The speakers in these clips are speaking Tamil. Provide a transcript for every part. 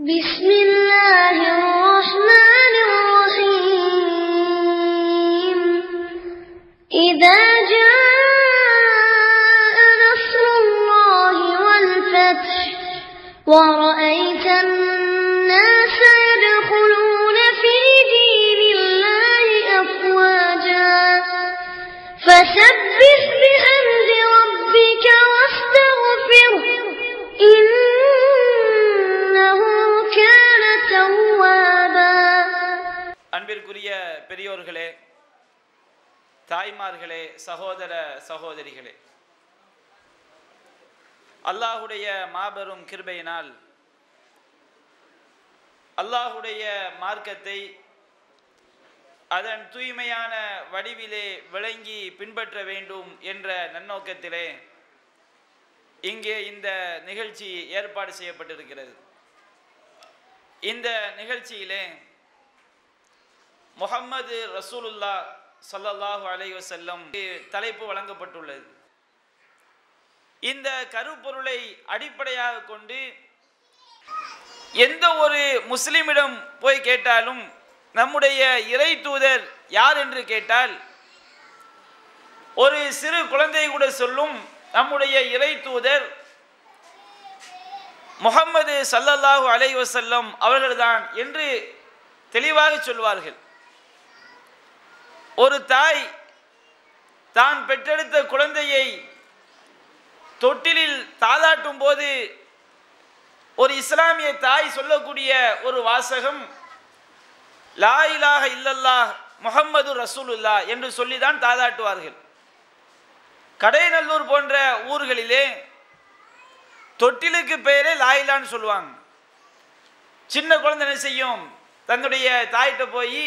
بسم الله الرحمن الرحيم إذا جاء نصر الله والفتح ورأيت الناس يدخلون في دين الله أفواجا فسبح بحمد ربك واستغفره إنه كان توابا அன்பிற்குரிய பெரியோர்களே தாய்மார்களே சகோதர சகோதரிகளே அல்லாஹுடைய மாபெரும் கிருபையினால் அல்லாஹுடைய மார்க்கத்தை அதன் தூய்மையான வடிவிலே விளங்கி பின்பற்ற வேண்டும் என்ற நன்னோக்கத்திலே இங்கே இந்த நிகழ்ச்சி ஏற்பாடு செய்யப்பட்டிருக்கிறது இந்த நிகழ்ச்சியிலே முஹம்மது ரசூலுல்லா ஸல்லல்லாஹு அலைஹி வஸல்லம் தலைப்பு வழங்கப்பட்டுள்ளது இந்த கருப்பொருளை அடிப்படையாக கொண்டு எந்த ஒரு முஸ்லிமிடம் போய் கேட்டாலும் நம்முடைய இறை தூதர் யார் என்று கேட்டால் ஒரு சிறு குழந்தை கூட சொல்லும் நம்முடைய இறை தூதர் முகம்மது சல்லல்லாஹு அலைஹி வஸல்லம் அவர்கள்தான் என்று தெளிவாக சொல்வார்கள் ஒரு தாய் தான் பெற்றெடுத்த குழந்தையை தொட்டிலில் தாளாட்டும் போது ஒரு இஸ்லாமிய தாய் சொல்லக்கூடிய ஒரு வாசகம் லா இலாஹ இல்லல்லாஹ் முஹம்மது ரசூலுல்லா என்று சொல்லிதான் தாளாட்டுவார்கள் கடைநல்லூர் போன்ற ஊர்களிலே தொட்டிலுக்கு பேரே லாயிலான்னு சொல்லுவாங்க சின்ன குழந்தை என்ன செய்யும் தன்னுடைய தாயிட்ட போய்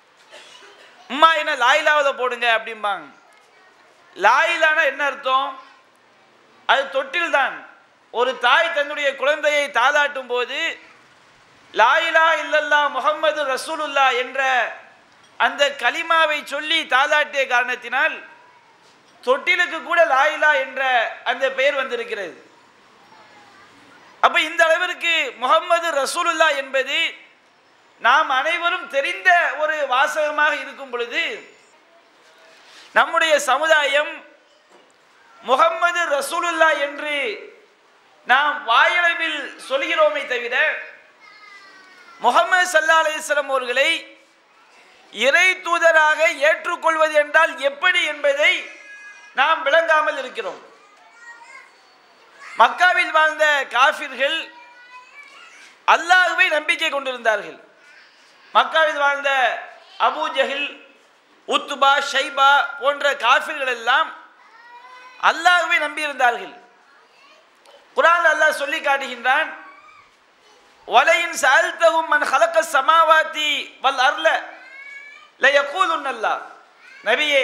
அம்மா என்ன லாயிலாவத போடுங்க அப்படிம்பாங்க லாயிலானா என்ன அர்த்தம் அது தொட்டில் தான் ஒரு தாய் தன்னுடைய குழந்தையை தாளாட்டும் போது லாயிலா இல்லல்லா முகம்மது ரசூலுல்லா என்ற அந்த கலிமாவை சொல்லி தாளாட்டிய காரணத்தினால் தொட்டிலுக்கு கூட லாயிலா என்ற அந்த பெயர் வந்திருக்கிறது அப்ப இந்த அளவிற்கு முகம்மது ரசூலுல்லா என்பது நாம் அனைவரும் தெரிந்த ஒரு வாசகமாக இருக்கும் பொழுது நம்முடைய சமுதாயம் முகம்மது ரசூலுல்லா என்று நாம் வாயளவில் சொல்கிறோமே தவிர முகமது சல்லா அலிஸ்லாம் அவர்களை இறை தூதராக ஏற்றுக்கொள்வது என்றால் எப்படி என்பதை நாம் விளங்காமல் இருக்கிறோம் மக்காவில் வாழ்ந்த காஃபிர்கள் அல்லாஹுவை நம்பிக்கை கொண்டிருந்தார்கள் மக்காவில் வாழ்ந்த அபூ ஜஹில் உத்துபா ஷைபா போன்ற காஃபிர்கள் எல்லாம் அல்லாஹுவை நம்பியிருந்தார்கள் குரான் அல்லாஹ் சொல்லி காட்டுகின்றான் வலையின் சால்தகும் மன் ஹலக்க சமாவாத்தி வல் அர்ல லயக்கூலுன் அல்லாஹ் நபியே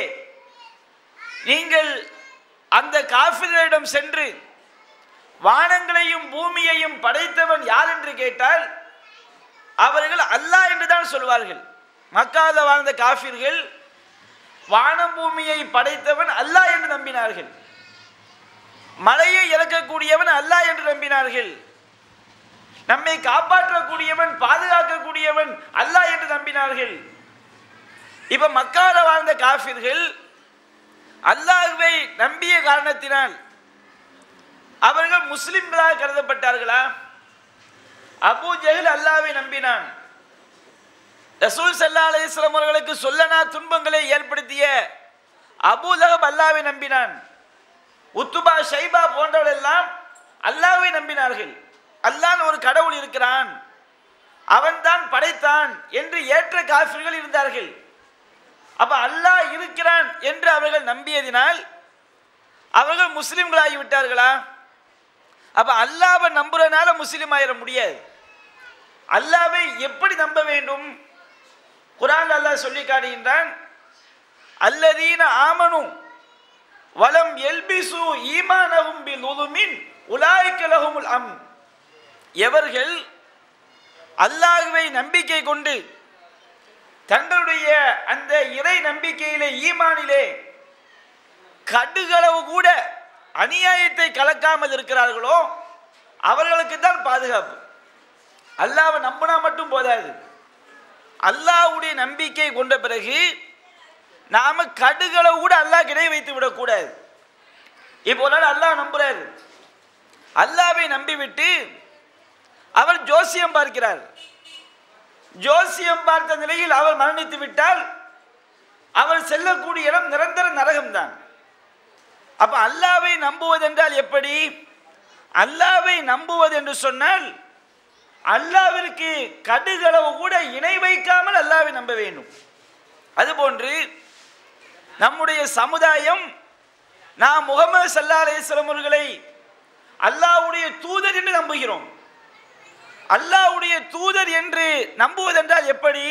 நீங்கள் அந்த காஃபிர்களிடம் சென்று வானங்களையும் பூமியையும் படைத்தவன் யார் என்று கேட்டால் அவர்கள் அல்லாஹ் என்று தான் சொல்வார்கள் மக்காத வாழ்ந்த காஃபிர்கள் வானம் பூமியை படைத்தவன் அல்லாஹ் என்று நம்பினார்கள் மலையை இறக்கக்கூடியவன் அல்லாஹ் என்று நம்பினார்கள் நம்மை காப்பாற்றக்கூடியவன் பாதுகாக்கக்கூடியவன் அல்லாஹ் என்று நம்பினார்கள் இப்ப மக்கால வாழ்ந்த காஃபிர்கள் அல்லாஹுவை நம்பிய காரணத்தினால் அவர்கள் முஸ்லிம்களாக கருதப்பட்டார்களா அபூ ஜஹில் அல்லாவை நம்பினான் ரசூல் சல்லா அலிஸ்லாம் அவர்களுக்கு சொல்லனா துன்பங்களை ஏற்படுத்திய அபூ லஹப் அல்லாவை நம்பினான் உத்துபா ஷைபா போன்றவர்கள் எல்லாம் அல்லாவை நம்பினார்கள் அல்லாஹ் ஒரு கடவுள் இருக்கிறான் அவன்தான் படைத்தான் என்று ஏற்ற காஃபிர்கள் இருந்தார்கள் அப்ப அல்லாஹ் இருக்கிறான் என்று அவர்கள் நம்பியதினால் அவர்கள் முஸ்லிம்களாகி விட்டார்களா அப்ப அல்லாவை நம்புறதுனால முஸ்லீம் ஆயிட முடியாது அல்லாவை எப்படி நம்ப வேண்டும் குரான் அல்லாஹ் சொல்லி காட்டுகின்றான் அல்லதீன ஆமனு வலம் எல்பிசு ஈமானஹும் பில் உலுமின் உலாய்க்கலஹுமுல் அம் எவர்கள் அல்லாஹுவை நம்பிக்கை கொண்டு தங்களுடைய அந்த இறை நம்பிக்கையிலே ஈமானிலே கடுகளவு கூட அநியாயத்தை கலக்காமல் இருக்கிறார்களோ அவர்களுக்கு தான் பாதுகாப்பு அல்லாவை நம்பினா மட்டும் போதாது அல்லாஹ்வுடைய நம்பிக்கை கொண்ட பிறகு நாம கடுகளவு கூட அல்லாஹ் கிடை வைத்து விடக்கூடாது இப்போ ஒரு நாள் அல்லாஹ் நம்புறாரு அல்லாவை நம்பிவிட்டு அவர் ஜோசியம் பார்க்கிறார் ஜோசியம் பார்த்த நிலையில் அவர் மரணித்து விட்டால் அவர் செல்லக்கூடிய இடம் நிரந்தர நரகம்தான் அப்ப அல்லாவை நம்புவதென்றால் எப்படி அல்லாவை நம்புவது என்று சொன்னால் அல்லாவிற்கு கடுகளவு கூட இணை வைக்காமல் அல்லாவை நம்ப வேண்டும் அதுபோன்று நம்முடைய சமுதாயம் நாம் முகமது சல்லா அலிஸ்லாம் அவர்களை அல்லாஹ்வுடைய தூதர் என்று நம்புகிறோம் அல்லாஹ்வுடைய தூதர் என்று நம்புவதென்றால் எப்படி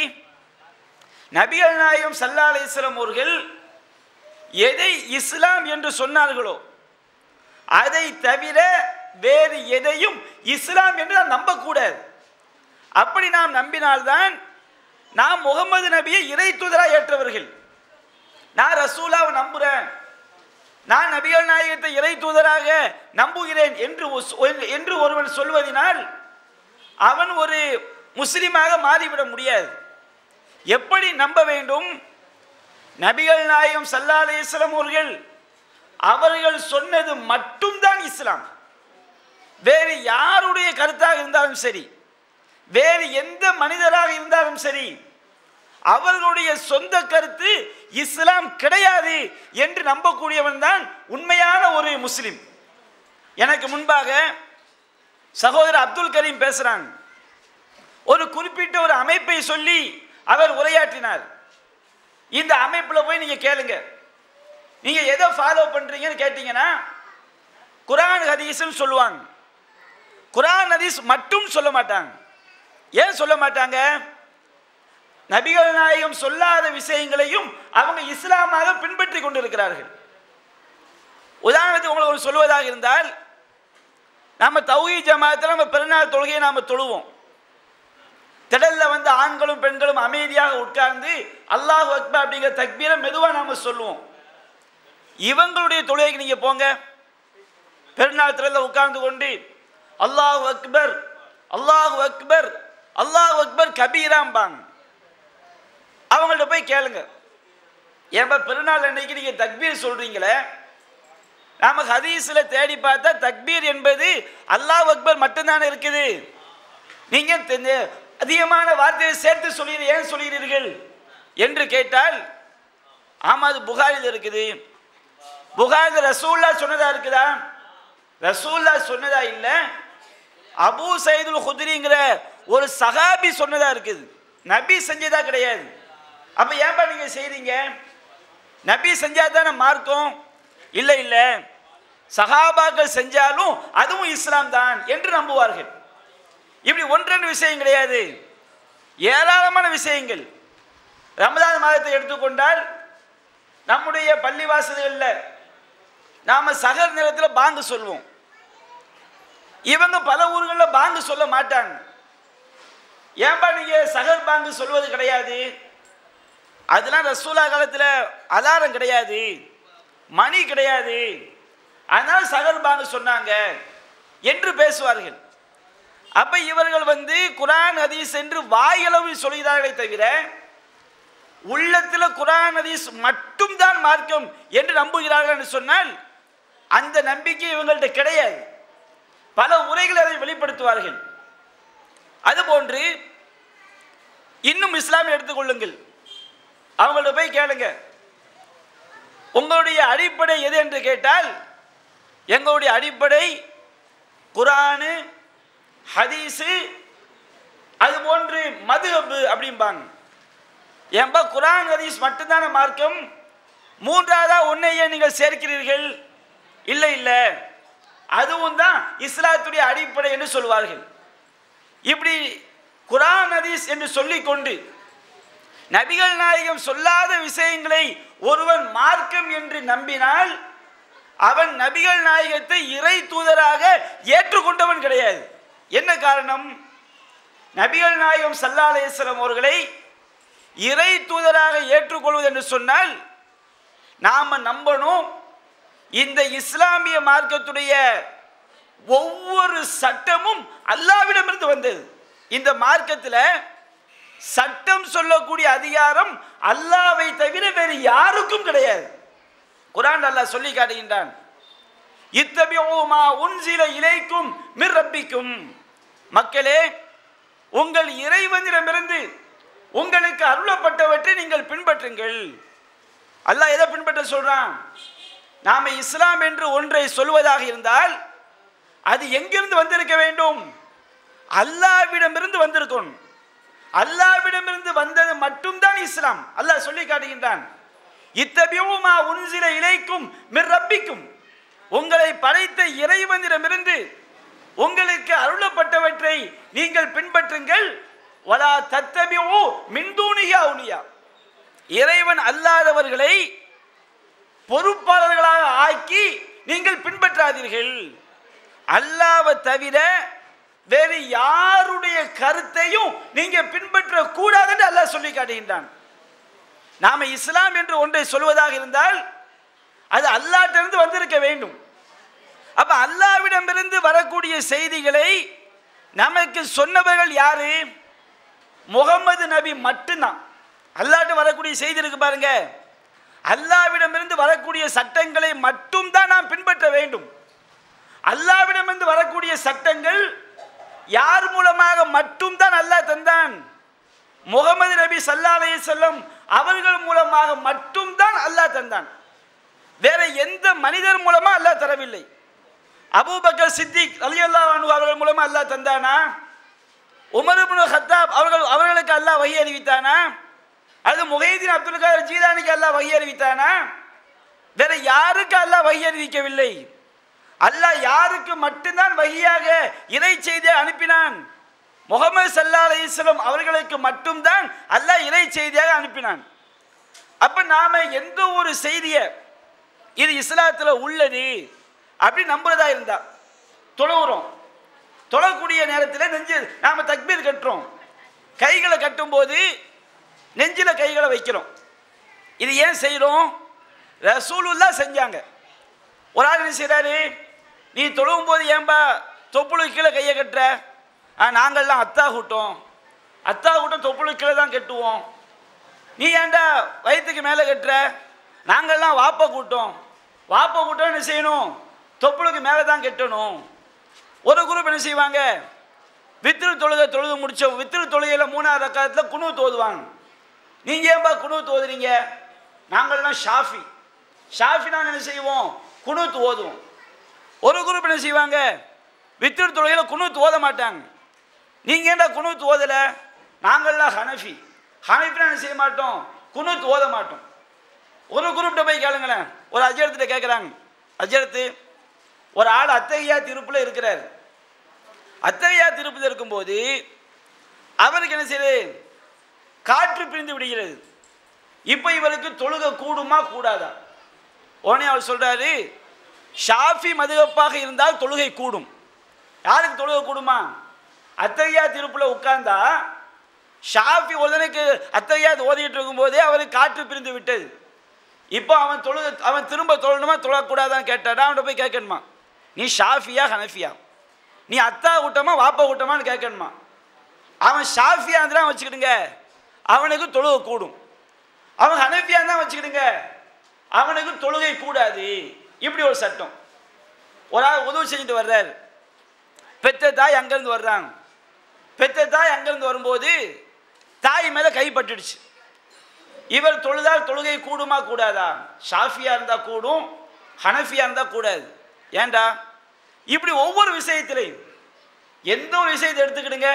நபிகள் நாயகம் சல்லா அலிஸ்லாம் அவர்கள் எதை இஸ்லாம் என்று சொன்னார்களோ அதை தவிர வேறு எதையும் இஸ்லாம் என்று நாம் நம்பக்கூடாது அப்படி நாம் நம்பினால்தான் நாம் முகமது நபியை இறை தூதராக ஏற்றவர்கள் நான் ரசூலாவை நம்புறேன் நான் நபிகள் நாயகத்தை இறை தூதராக நம்புகிறேன் என்று ஒ- என்று ஒருவன் சொல்வதினால் அவன் ஒரு முஸ்லிமாக மாறிவிட முடியாது எப்படி நம்ப வேண்டும் நபிகள் நாயகம் சல்லா அலிஸ்லாம் அவர்கள் அவர்கள் சொன்னது மட்டும்தான் இஸ்லாம் வேறு யாருடைய கருத்தாக இருந்தாலும் சரி வேறு எந்த மனிதராக இருந்தாலும் சரி அவர்களுடைய சொந்த கருத்து இஸ்லாம் கிடையாது என்று நம்பக்கூடியவன் தான் உண்மையான ஒரு முஸ்லிம் எனக்கு முன்பாக சகோதரர் அப்துல் கரீம் பேசுறாங்க ஒரு குறிப்பிட்ட ஒரு அமைப்பை சொல்லி அவர் உரையாற்றினார் இந்த அமைப்பில் போய் நீங்க கேளுங்க நீங்க எதை ஃபாலோ பண்றீங்கன்னு கேட்டீங்கன்னா குரான் ஹதீஸ்னு சொல்லுவாங்க குரான் ஹதீஸ் மட்டும் சொல்ல மாட்டாங்க ஏன் சொல்ல மாட்டாங்க நபிகள் நாயகம் சொல்லாத விஷயங்களையும் அவங்க இஸ்லாமாக பின்பற்றி கொண்டிருக்கிறார்கள் உதாரணத்துக்கு உங்களுக்கு ஒரு சொல்வதாக இருந்தால் நம்ம தௌஹீ ஜமாத்தில் நம்ம பெருநாள் தொழுகையை நாம் தொழுவோம் திடல்ல வந்து ஆண்களும் பெண்களும் அமைதியாக உட்கார்ந்து அல்லாஹ் அக்பர் அப்படிங்கிற தக்பீரை மெதுவாக நாம சொல்லுவோம் இவங்களுடைய தொழுகைக்கு நீங்க போங்க பெருநாள் திடல்ல உட்கார்ந்து கொண்டு அல்லாஹ் அக்பர் அல்லாஹ் அக்பர் அல்லாஹ் அக்பர் கபீராம்பாங்க அவங்கள்ட்ட போய் கேளுங்க ஏன்பா பெருநாள் அன்னைக்கு நீங்க தக்பீர் சொல்றீங்களே நாம ஹதீஸ்ல தேடி பார்த்தா தக்பீர் என்பது அல்லாஹ் அக்பர் மட்டும்தானே இருக்குது நீங்க தெ- அதிகமான வார்த்தையை சேர்த்து சொல்கிறீர்கள் ஏன் சொல்கிறீர்கள் என்று கேட்டால் ஆமா அது புகாரில் இருக்குது புகாரில் ரசூல்லா சொன்னதா இருக்குதா ரசூல்லா சொன்னதா இல்ல அபூ சைதுல் குதிரிங்கிற ஒரு சகாபி சொன்னதா இருக்குது நபி செஞ்சதா கிடையாது அப்ப ஏன்பா நீங்க செய்றீங்க நபி செஞ்சா தானே மார்க்கம் இல்லை இல்லை சகாபாக்கள் செஞ்சாலும் அதுவும் இஸ்லாம் தான் என்று நம்புவார்கள் இப்படி ஒன்றெண்டு விஷயம் கிடையாது ஏராளமான விஷயங்கள் ரமதான் மாதத்தை எடுத்துக்கொண்டால் நம்முடைய பள்ளிவாசல்களில் நாம சகர் நேரத்தில் பாங்கு சொல்வோம் இவங்க பல ஊர்களில் பாங்கு சொல்ல மாட்டாங்க ஏன்பா நீங்க சகர் பாங்கு சொல்வது கிடையாது அதெல்லாம் ரசூலா காலத்தில் அலாரம் கிடையாது மணி கிடையாது அதனால சகர் பாங்கு சொன்னாங்க என்று பேசுவார்கள் அப்ப இவர்கள் வந்து குரான் ஹதீஸ் என்று வாயளவில் சொல்கிறார்களே தவிர உள்ளத்தில் குரான் ஹதீஸ் மட்டும்தான் மார்க்கம் என்று நம்புகிறார்கள் என்று சொன்னால் அந்த நம்பிக்கை இவங்கள்ட்ட கிடையாது பல உரைகளை அதை வெளிப்படுத்துவார்கள் அதுபோன்று இன்னும் இஸ்லாமிய எடுத்துக்கொள்ளுங்கள் அவங்கள்ட்ட போய் கேளுங்க உங்களுடைய அடிப்படை எது என்று கேட்டால் எங்களுடைய அடிப்படை குரானு ஹதீஸு அது போன்று மதுஹபு அப்படிம்பாங்க ஏன்பா குரான் ஹதீஸ் மட்டும்தான மார்க்கம் மூன்றாவதா ஒன்னையே நீங்கள் சேர்க்கிறீர்கள் இல்லை இல்லை அதுவும் தான் இஸ்லாத்துடைய அடிப்படை என்று சொல்வார்கள் இப்படி குரான் ஹதீஸ் என்று சொல்லிக்கொண்டு நபிகள் நாயகம் சொல்லாத விஷயங்களை ஒருவன் மார்க்கம் என்று நம்பினால் அவன் நபிகள் நாயகத்தை இறை தூதராக ஏற்றுக்கொண்டவன் கிடையாது என்ன காரணம் நபிகள் நாயகம் சல்லா அலையம் அவர்களை இறை தூதராக ஏற்றுக்கொள்வது என்று சொன்னால் நாம நம்பணும் இந்த இஸ்லாமிய மார்க்கத்துடைய ஒவ்வொரு சட்டமும் அல்லாவிடமிருந்து வந்தது இந்த மார்க்கத்தில் சட்டம் சொல்லக்கூடிய அதிகாரம் அல்லாவை தவிர வேறு யாருக்கும் கிடையாது குரான் அல்லாஹ் சொல்லி காட்டுகின்றான் இத்தபியோமா உன்சில இலைக்கும் மிர் ரப்பிக்கும் மக்களே உங்கள் இறைவனிடமிருந்து உங்களுக்கு அருளப்பட்டவற்றை நீங்கள் பின்பற்றுங்கள் அல்லாஹ் எதை பின்பற்ற சொல்றான் நாம இஸ்லாம் என்று ஒன்றை சொல்வதாக இருந்தால் அது எங்கிருந்து வந்திருக்க வேண்டும் அல்லாவிடமிருந்து வந்திருக்கணும் அல்லாவிடமிருந்து வந்தது மட்டும்தான் இஸ்லாம் அல்லாஹ் சொல்லி காட்டுகின்றான் இத்தபியுமா உன்சில இலைக்கும் மிர் ரப்பிக்கும் உங்களை படைத்த இறைவனிடமிருந்து உங்களுக்கு அருளப்பட்டவற்றை நீங்கள் பின்பற்றுங்கள் வலா தத்தபியோ மின்தூனியா உனியா இறைவன் அல்லாதவர்களை பொறுப்பாளர்களாக ஆக்கி நீங்கள் பின்பற்றாதீர்கள் அல்லாவை தவிர வேறு யாருடைய கருத்தையும் நீங்க பின்பற்ற கூடாது என்று அல்லாஹ் சொல்லி காட்டுகின்றான் நாம இஸ்லாம் என்று ஒன்றை சொல்வதாக இருந்தால் அது அல்லாட்டிலிருந்து வந்திருக்க வேண்டும் அப்ப அல்லாவிடமிருந்து வரக்கூடிய செய்திகளை நமக்கு சொன்னவர்கள் யாரு முகமது நபி மட்டும்தான் அல்லாட்டு வரக்கூடிய செய்தி இருக்கு பாருங்க அல்லாவிடமிருந்து வரக்கூடிய சட்டங்களை மட்டும்தான் நாம் பின்பற்ற வேண்டும் அல்லாவிடமிருந்து வரக்கூடிய சட்டங்கள் யார் மூலமாக மட்டும்தான் அல்லாஹ் தந்தான் முகமது நபி சல்லா அலைஹி செல்லம் அவர்கள் மூலமாக மட்டும்தான் அல்லாஹ் தந்தான் வேற எந்த மனிதர் மூலமா அல்லாஹ் தரவில்லை அபூபக்கர் சித்திக் ரலியல்லாஹு அன்ஹு அவர்கள் மூலமா அல்லாஹ் தந்தானா உமர் இப்னு ஹத்தாப் அவர்கள் அவர்களுக்கு அல்லாஹ் வகை அறிவித்தானா அது முகைதீன் அப்துல் காதர் ஜீலானிக்கு அல்லாஹ் வகை அறிவித்தானா வேற யாருக்கு அல்லாஹ் வகை அறிவிக்கவில்லை அல்லாஹ் யாருக்கு மட்டும்தான் வகையாக இறை செய்தியை அனுப்பினான் முகமது சல்லா அலிஸ்லம் அவர்களுக்கு மட்டும்தான் அல்லாஹ் இறை செய்தியாக அனுப்பினான் அப்ப நாம எந்த ஒரு செய்தியை இது இஸ்லாத்துல உள்ளது அப்படி நம்புறதா இருந்தா தொழுகிறோம் தொழக்கூடிய நேரத்தில் நெஞ்சு நாம தக்பீர் கட்டுறோம் கைகளை கட்டும்போது நெஞ்சில கைகளை வைக்கிறோம் இது ஏன் செய்கிறோம் ரசூலுல்லா செஞ்சாங்க ஒரு ஆள் என்ன செய்கிறாரு நீ தொழுவும் போது ஏன்பா தொப்புளுக்கு கீழே கையை கட்டுற ஆ நாங்கள்லாம் அத்தா கூட்டம் அத்தா கூட்டம் தொப்புளுக்கு கீழே தான் கட்டுவோம் நீ ஏன்டா வயிற்றுக்கு மேலே கட்டுற நாங்கள்லாம் வாப்ப கூட்டம் வாப்ப கூட்டம் என்ன செய்யணும் தொப்புளுக்கு மேலே தான் கட்டணும் ஒரு குரூப் என்ன செய்வாங்க வித்திரு தொழுகை தொழுது முடிச்சோம் வித்திரு தொழுகையில் மூணாவது ரக்காலத்தில் குணு தோதுவாங்க நீங்கள் ஏன்பா குணு தோதுறீங்க நாங்கள்லாம் ஷாஃபி ஷாஃபி நாங்கள் என்ன செய்வோம் குணூத் ஓதுவோம் ஒரு குரூப் என்ன செய்வாங்க வித்திரு தொழுகையில் குணூத் ஓத மாட்டாங்க நீங்கள் ஏன்டா குணூத் ஓதலை நாங்கள்லாம் ஹனஃபி ஹனஃபினா என்ன செய்ய மாட்டோம் குணூத் ஓத மாட்டோம் ஒரு குரூப்கிட்ட போய் கேளுங்களேன் ஒரு அஜரத்திட்ட கேட்குறாங்க அஜரத்து ஒரு ஆள் அத்தகையா திருப்பில் இருக்கிறார் அத்தகையா திருப்பில் இருக்கும்போது அவருக்கு என்ன செய்யுது காற்று பிரிந்து விடுகிறது இப்போ இவருக்கு தொழுகை கூடுமா கூடாதா உடனே அவர் சொல்றாரு ஷாஃபி மதுகப்பாக இருந்தால் தொழுகை கூடும் யாருக்கு தொழுகை கூடுமா அத்தகையா திருப்புல உட்கார்ந்தா ஷாஃபி ஒருதனுக்கு அத்தகையா ஓதிட்டு இருக்கும்போதே அவருக்கு காற்று பிரிந்து விட்டது இப்போ அவன் தொழு அவன் திரும்ப தொழணுமா தொழக்கூடாதான்னு கேட்டாடா அவன்கிட்ட போய் கேட்கணுமா நீ ஷாஃபியா ஹனஃபியா நீ அத்தா கூட்டமா வாப்பா கூட்டமான்னு கேட்கணுமா அவன் ஷாஃபியா இருந்தா வச்சுக்கிடுங்க அவனுக்கு தொழுகை கூடும் அவன் ஹனஃபியா தான் வச்சுக்கிடுங்க அவனுக்கு தொழுகை கூடாது இப்படி ஒரு சட்டம் ஒரு ஆள் உதவி செஞ்சுட்டு வர்றார் பெத்த தாய் அங்கேருந்து வர்றாங்க பெத்த தாய் அங்கேருந்து வரும்போது தாய் மேலே கை பட்டுடுச்சு இவர் தொழுதால் தொழுகை கூடுமா கூடாதா ஷாஃபியா இருந்தால் கூடும் ஹனஃபியா இருந்தால் கூடாது ஏண்டா இப்படி ஒவ்வொரு விஷயத்திலையும் எந்த ஒரு விஷயத்தை எடுத்துக்கிடுங்க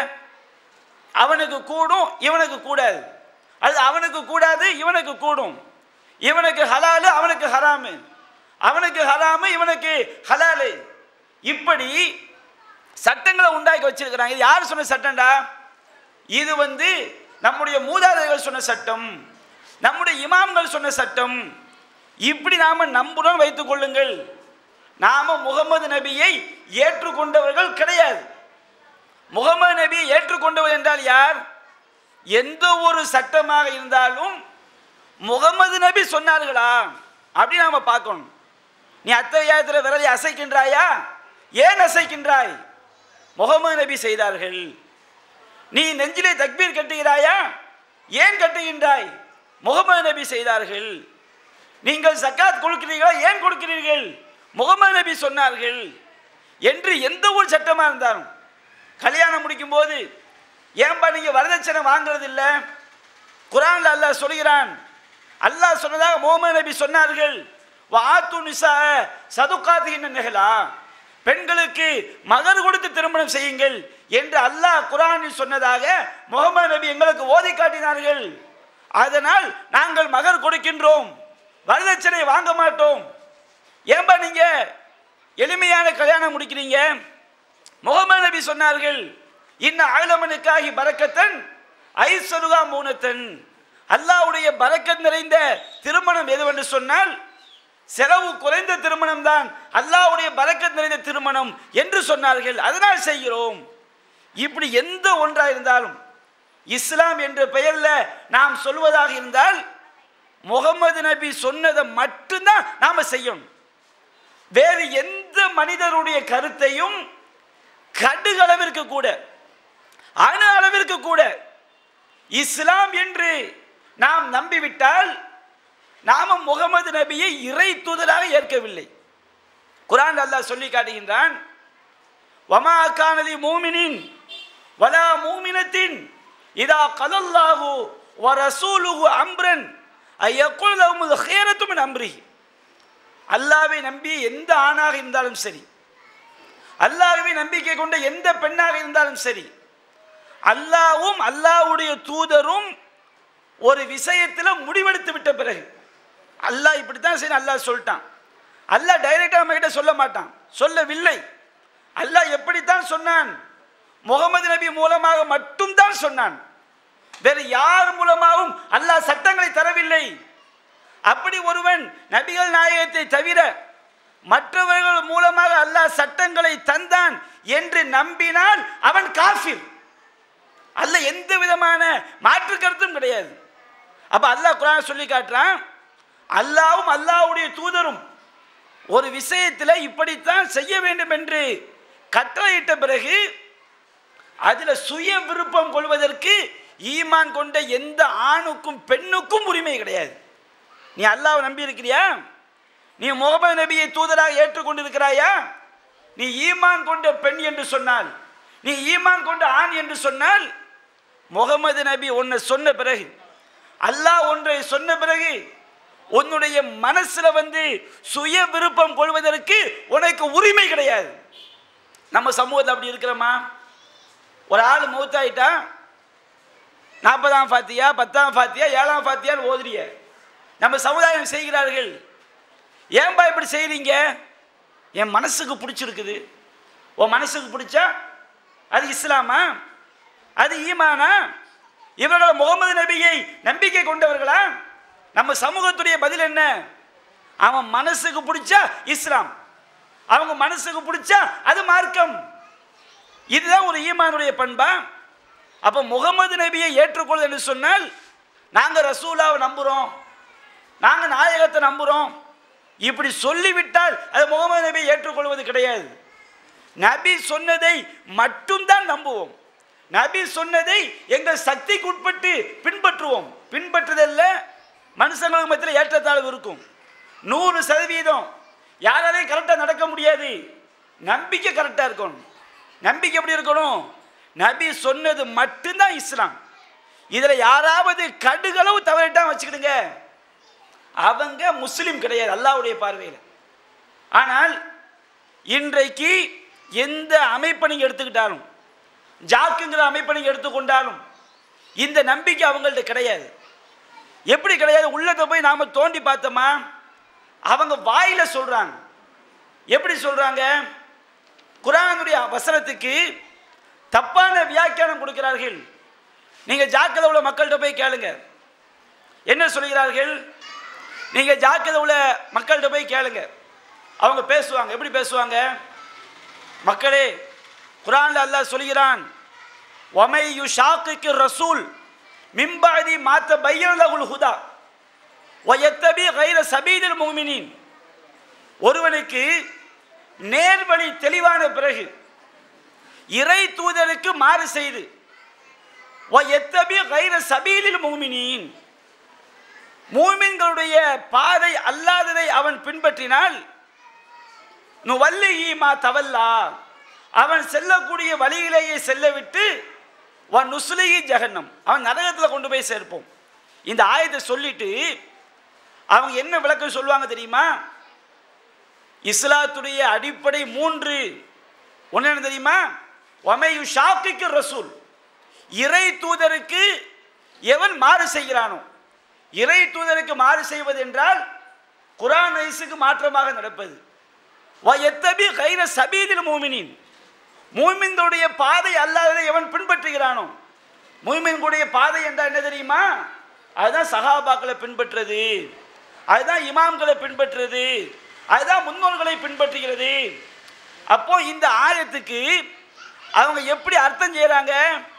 அவனுக்கு கூடும் இவனுக்கு கூடாது அது அவனுக்கு கூடாது இவனுக்கு கூடும் இவனுக்கு ஹலாலு அவனுக்கு ஹராமு அவனுக்கு ஹராமு இவனுக்கு ஹலாலு இப்படி சட்டங்களை உண்டாக்கி வச்சிருக்கிறாங்க இது யார் சொன்ன சட்டம்டா இது வந்து நம்முடைய மூதாதையர்கள் சொன்ன சட்டம் நம்முடைய இமாம்கள் சொன்ன சட்டம் இப்படி நாம நம்புறோம் வைத்துக் கொள்ளுங்கள் நாம முகமது நபியை ஏற்றுக்கொண்டவர்கள் கிடையாது முகமது நபியை ஏற்றுக்கொண்டவர் என்றால் யார் எந்த ஒரு சட்டமாக இருந்தாலும் முகமது நபி சொன்னார்களா அப்படி நாம பார்க்கணும் நீ அத்தகையாயத்தில் விரலை அசைக்கின்றாயா ஏன் அசைக்கின்றாய் முகமது நபி செய்தார்கள் நீ நெஞ்சிலே தக்பீர் கட்டுகிறாயா ஏன் கட்டுகின்றாய் முகமது நபி செய்தார்கள் நீங்கள் சக்காத் கொடுக்கிறீர்களா ஏன் கொடுக்கிறீர்கள் முகமது நபி சொன்னார்கள் என்று எந்த ஒரு சட்டமா இருந்தாலும் கல்யாணம் முடிக்கும் போது ஏன்பா நீங்க வரதட்சணை வாங்குறது இல்ல குரான்ல அல்லாஹ் சொல்கிறான் அல்லாஹ் சொன்னதாக முகமது நபி சொன்னார்கள் வாத்து நிசா சதுக்காத்துகின்ற நிகழா பெண்களுக்கு மகர் கொடுத்து திருமணம் செய்யுங்கள் என்று அல்லாஹ் குரானில் சொன்னதாக முகமது நபி எங்களுக்கு ஓதி காட்டினார்கள் அதனால் நாங்கள் மகர் கொடுக்கின்றோம் வரதட்சணை வாங்க மாட்டோம் ஏன்பா நீங்க எளிமையான கல்யாணம் முடிக்கிறீங்க முகமது நபி சொன்னார்கள் இன்ன ஆலமனுக்காகி பரக்கத்தன் ஐசருகா மூனத்தன் அல்லாஹ்வுடைய பரக்கத் நிறைந்த திருமணம் எதுவென்று சொன்னால் செலவு குறைந்த திருமணம் தான் அல்லாஹ்வுடைய பரக்கத் நிறைந்த திருமணம் என்று சொன்னார்கள் அதனால் செய்கிறோம் இப்படி எந்த ஒன்றா இருந்தாலும் இஸ்லாம் என்ற பெயர்ல நாம் சொல்வதாக இருந்தால் முகமது நபி சொன்னதை மட்டும்தான் நாம செய்யணும் வேறு எந்த மனிதருடைய கருத்தையும் கடுகளவிற்கு கூட அணு அளவிற்கு கூட இஸ்லாம் என்று நாம் நம்பிவிட்டால் நாம முகமது நபியை இறை தூதராக ஏற்கவில்லை குரான் அல்லாஹ் சொல்லி காட்டுகின்றான் வமா கானலி மூமினின் வலா மூமினத்தின் இதா கலல்லாஹு வ ரசூலுஹு அம்ரன் ஐயக்குல் லஹுமுல் ஹியரத்து மின் அம்ரிஹி அல்லாவை நம்பி எந்த ஆணாக இருந்தாலும் சரி அல்லாஹ்வை நம்பிக்கை கொண்ட எந்த பெண்ணாக இருந்தாலும் சரி அல்லாவும் அல்லாஹ்வுடைய தூதரும் ஒரு விஷயத்தில் முடிவெடுத்து விட்ட பிறகு அல்லாஹ் இப்படித்தான் சரி அல்லாஹ் சொல்லிட்டான் அல்லாஹ் டைரக்டாக நம்ம கிட்ட சொல்ல மாட்டான் சொல்லவில்லை அல்லாஹ் எப்படித்தான் சொன்னான் முகமது நபி மூலமாக மட்டும்தான் சொன்னான் வேறு யார் மூலமாகவும் அல்லாஹ் சட்டங்களை தரவில்லை அப்படி ஒருவன் நபிகள் நாயகத்தை தவிர மற்றவர்கள் மூலமாக அல்லாஹ் சட்டங்களை தந்தான் என்று நம்பினால் அவன் காஃபிர் அல்ல எந்த விதமான மாற்று கருத்தும் கிடையாது அப்ப அல்லாஹ் குரான் சொல்லி காட்டுறான் அல்லாவும் அல்லாஹ்வுடைய தூதரும் ஒரு விஷயத்தில் இப்படித்தான் செய்ய வேண்டும் என்று கட்டளையிட்ட பிறகு அதுல சுய விருப்பம் கொள்வதற்கு ஈமான் கொண்ட எந்த ஆணுக்கும் பெண்ணுக்கும் உரிமை கிடையாது நீ அல்லாஹ்வை நம்பி இருக்கிறியா நீ முகமது நபியை தூதராக ஏற்றுக்கொண்டிருக்கிறாயா நீ ஈமான் கொண்ட பெண் என்று சொன்னால் நீ ஈமான் கொண்ட ஆண் என்று சொன்னால் முகமது நபி ஒன்றை சொன்ன பிறகு அல்லாஹ் ஒன்றை சொன்ன பிறகு உன்னுடைய மனசுல வந்து சுய விருப்பம் கொள்வதற்கு உனக்கு உரிமை கிடையாது நம்ம சமூகத்தில் அப்படி இருக்கிறோமா ஒரு ஆள் மூத்தாயிட்டா நாற்பதாம் ஃபாத்தியா பத்தாம் ஃபாத்தியா ஏழாம் ஃபாத்தியான்னு ஓதுறிய நம்ம சமுதாயம் செய்கிறார்கள் ஏன்பா இப்படி செய்றீங்க என் மனசுக்கு பிடிச்சிருக்குது உன் மனசுக்கு பிடிச்சா அது இஸ்லாமா அது ஈமானா இவர்கள் முகமது நபியை நம்பிக்கை கொண்டவர்களா நம்ம சமூகத்துடைய பதில் என்ன அவன் மனசுக்கு பிடிச்சா இஸ்லாம் அவங்க மனசுக்கு பிடிச்சா அது மார்க்கம் இதுதான் ஒரு ஈமானுடைய பண்பா அப்போ முகமது நபியை ஏற்றுக்கொள்வது என்று சொன்னால் நாங்கள் ரசூலாவை நம்புகிறோம் நாங்கள் நாயகத்தை நம்புகிறோம் இப்படி சொல்லிவிட்டால் அது முகமது நபியை ஏற்றுக்கொள்வது கிடையாது நபி சொன்னதை மட்டும்தான் நம்புவோம் நபி சொன்னதை எங்கள் சக்திக்கு உட்பட்டு பின்பற்றுவோம் பின்பற்றுதல்ல மனுஷங்களுக்கு மத்தியில் ஏற்றத்தாழ்வு இருக்கும் நூறு சதவீதம் யாராலையும் கரெக்டாக நடக்க முடியாது நம்பிக்கை கரெக்டாக இருக்கணும் நம்பிக்கை எப்படி இருக்கணும் நபி சொன்னது மட்டும்தான் இஸ்லாம் இதில் யாராவது கடுகளவு தவறிட்டா வச்சுக்கிடுங்க அவங்க முஸ்லீம் கிடையாது அல்லாஹ்வுடைய பார்வையில் ஆனால் இன்றைக்கு எந்த அமைப்பை நீங்கள் எடுத்துக்கிட்டாலும் ஜாக்குங்கிற அமைப்பை நீங்கள் எடுத்துக்கொண்டாலும் இந்த நம்பிக்கை அவங்கள்ட்ட கிடையாது எப்படி கிடையாது உள்ளத்தை போய் நாம் தோண்டி பார்த்தோமா அவங்க வாயில சொல்றாங்க எப்படி சொல்றாங்க குரானுடைய வசனத்துக்கு தப்பான வியாக்கியானம் கொடுக்கிறார்கள் நீங்க ஜாக்கிரதை உள்ள மக்கள்கிட்ட போய் கேளுங்க என்ன சொல்கிறார்கள் நீங்க ஜாக்கிரதை உள்ள மக்கள்கிட்ட போய் கேளுங்க அவங்க பேசுவாங்க எப்படி பேசுவாங்க மக்களே குரான்ல அல்லாஹ் சொல்கிறான் ஒமை யு ஷாக்குக்கு ரசூல் மிம்பாதி மாத்த பையன் லகுல் ஹுதா ஒயத்தபி கைர சபீதில் முமினின் ஒருவனுக்கு நேர்வழி தெளிவான பிறகு இறை தூதருக்கு மாறு செய்து எத்தபி கைர சபீலில் மூமினின் மூமின்களுடைய பாதை அல்லாததை அவன் பின்பற்றினால் நுவல்லிஹி மா தவல்லா அவன் செல்லக்கூடிய வழியிலேயே செல்ல விட்டு வன் நுஸ்லிஹி ஜஹன்னம் அவன் நரகத்தில் கொண்டு போய் சேர்ப்போம் இந்த ஆயத்தை சொல்லிட்டு அவங்க என்ன விளக்கம் சொல்லுவாங்க தெரியுமா இஸ்லாத்துடைய அடிப்படை மூன்று ஒன்று என்ன தெரியுமா ஒமையு ஷாக்கிக்கு ரசூல் இறை தூதருக்கு எவன் மாறு செய்கிறானோ இறை தூதருக்கு மாறு செய்வது என்றால் குரான் வயசுக்கு மாற்றமாக நடப்பது வ எத்தபி கைர சபீதில் மூமினின் மூமின்களுடைய பாதை அல்லாததை எவன் பின்பற்றுகிறானோ மூமின்களுடைய பாதை என்றால் என்ன தெரியுமா அதுதான் சகாபாக்களை பின்பற்றுறது அதுதான் இமாம்களை பின்பற்றுறது அதுதான் முன்னோர்களை பின்பற்றுகிறது அப்போ இந்த ஆயத்துக்கு அவங்க எப்படி அர்த்தம் செய்கிறாங்க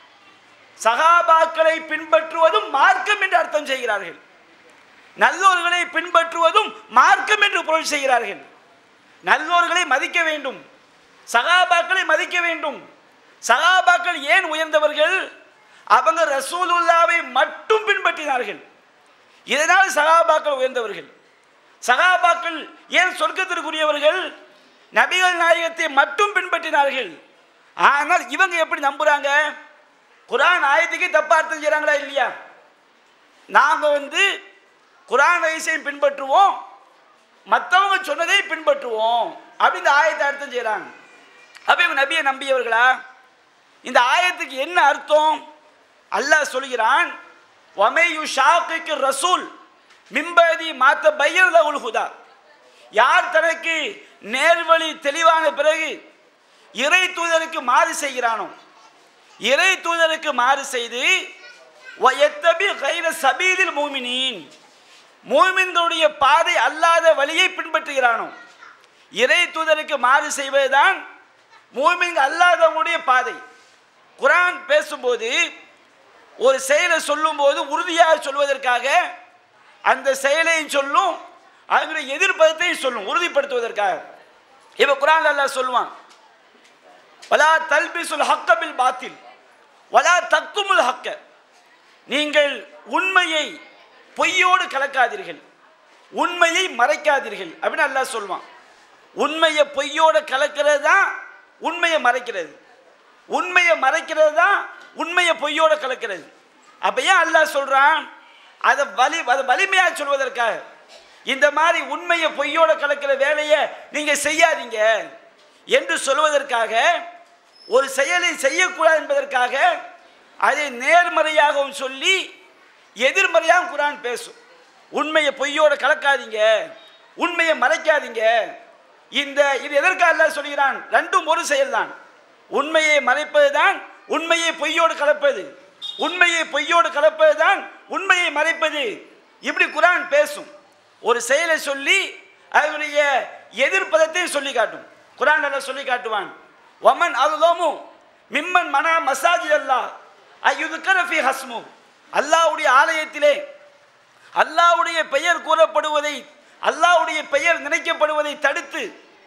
சகாபாக்களை பின்பற்றுவதும் மார்க்கம் என்று அர்த்தம் செய்கிறார்கள் நல்லோர்களை பின்பற்றுவதும் மார்க்கம் என்று பொருள் செய்கிறார்கள் நல்லோர்களை மதிக்க வேண்டும் சகாபாக்களை மதிக்க வேண்டும் சகாபாக்கள் ஏன் உயர்ந்தவர்கள் அவங்க ரசூலுல்லாவை மட்டும் பின்பற்றினார்கள் இதனால் சகாபாக்கள் உயர்ந்தவர்கள் சகாபாக்கள் ஏன் சொர்க்கத்திற்குரியவர்கள் நபிகள் நாயகத்தை மட்டும் பின்பற்றினார்கள் ஆனால் இவங்க எப்படி நம்புறாங்க குரான் ஆயத்துக்கு தப்பா அர்த்தம் செய்கிறாங்களா இல்லையா நாங்கள் வந்து குரான் வயசையும் பின்பற்றுவோம் மற்றவங்க சொன்னதை பின்பற்றுவோம் அப்படி இந்த ஆயத்தை அர்த்தம் செய்கிறாங்க அப்போ இவங்க நபியை நம்பியவர்களா இந்த ஆயத்துக்கு என்ன அர்த்தம் அல்லாஹ் சொல்கிறான் வமையு ஷாக்கு ரசூல் மிம்பதி மாத்த பையர் லகுல் ஹுதா யார் தனக்கு நேர்வழி தெளிவான பிறகு இறை தூதருக்கு மாறு செய்கிறானோ இறை தூதருக்கு மாறு செய்து எத்தபி கைர சபீதில் மூமினின் மூமின்களுடைய பாதை அல்லாத வழியை பின்பற்றுகிறானோ இறை தூதருக்கு மாறு செய்வதுதான் மூமின் அல்லாதவங்களுடைய பாதை குரான் பேசும்போது ஒரு செயலை சொல்லும்போது உறுதியாக சொல்வதற்காக அந்த செயலையும் சொல்லும் அதனுடைய எதிர்ப்பதத்தையும் சொல்லும் உறுதிப்படுத்துவதற்காக இப்போ குரான் அல்லாஹ் சொல்லுவான் வலா தல்பிசுல் ஹக்க பில் பாத்தில் வலா தக்குமுல் ஹக்க நீங்கள் உண்மையை பொய்யோடு கலக்காதீர்கள் உண்மையை மறைக்காதீர்கள் அப்படின்னு அல்லாஹ் சொல்லுவான் உண்மையை பொய்யோடு கலக்கிறது தான் உண்மையை மறைக்கிறது உண்மையை மறைக்கிறது தான் உண்மையை பொய்யோடு கலக்கிறது அப்போ ஏன் அல்லாஹ் சொல்கிறான் அதை வலி அதை வலிமையாக சொல்வதற்காக இந்த மாதிரி உண்மையை பொய்யோட கலக்கிற வேலையை நீங்கள் செய்யாதீங்க என்று சொல்வதற்காக ஒரு செயலை செய்யக்கூடாது என்பதற்காக அதை நேர்மறையாகவும் சொல்லி எதிர்மறையாகவும் குரான் பேசும் உண்மையை பொய்யோட கலக்காதீங்க உண்மையை மறைக்காதீங்க இந்த இது எதற்காக அல்லாஹ் சொல்கிறான் ரெண்டும் ஒரு செயல்தான் உண்மையை மறைப்பது தான் உண்மையை பொய்யோடு கலப்பது உண்மையை பொய்யோடு கலப்பது தான் உண்மையை மறைப்பது இப்படி குரான் பேசும் ஒரு செயலை சொல்லி அதனுடைய எதிர்ப்பதத்தையும் சொல்லி காட்டும் குரான் அல்ல சொல்லி காட்டுவான் ஒமன் அதுலோமு மிம்மன் மன மசாஜி அல்லா ஐயுதுக்கரஃபி ஹஸ்மு அல்லாவுடைய ஆலயத்திலே அல்லாவுடைய பெயர் கூறப்படுவதை அல்லாவுடைய பெயர் நினைக்கப்படுவதை தடுத்து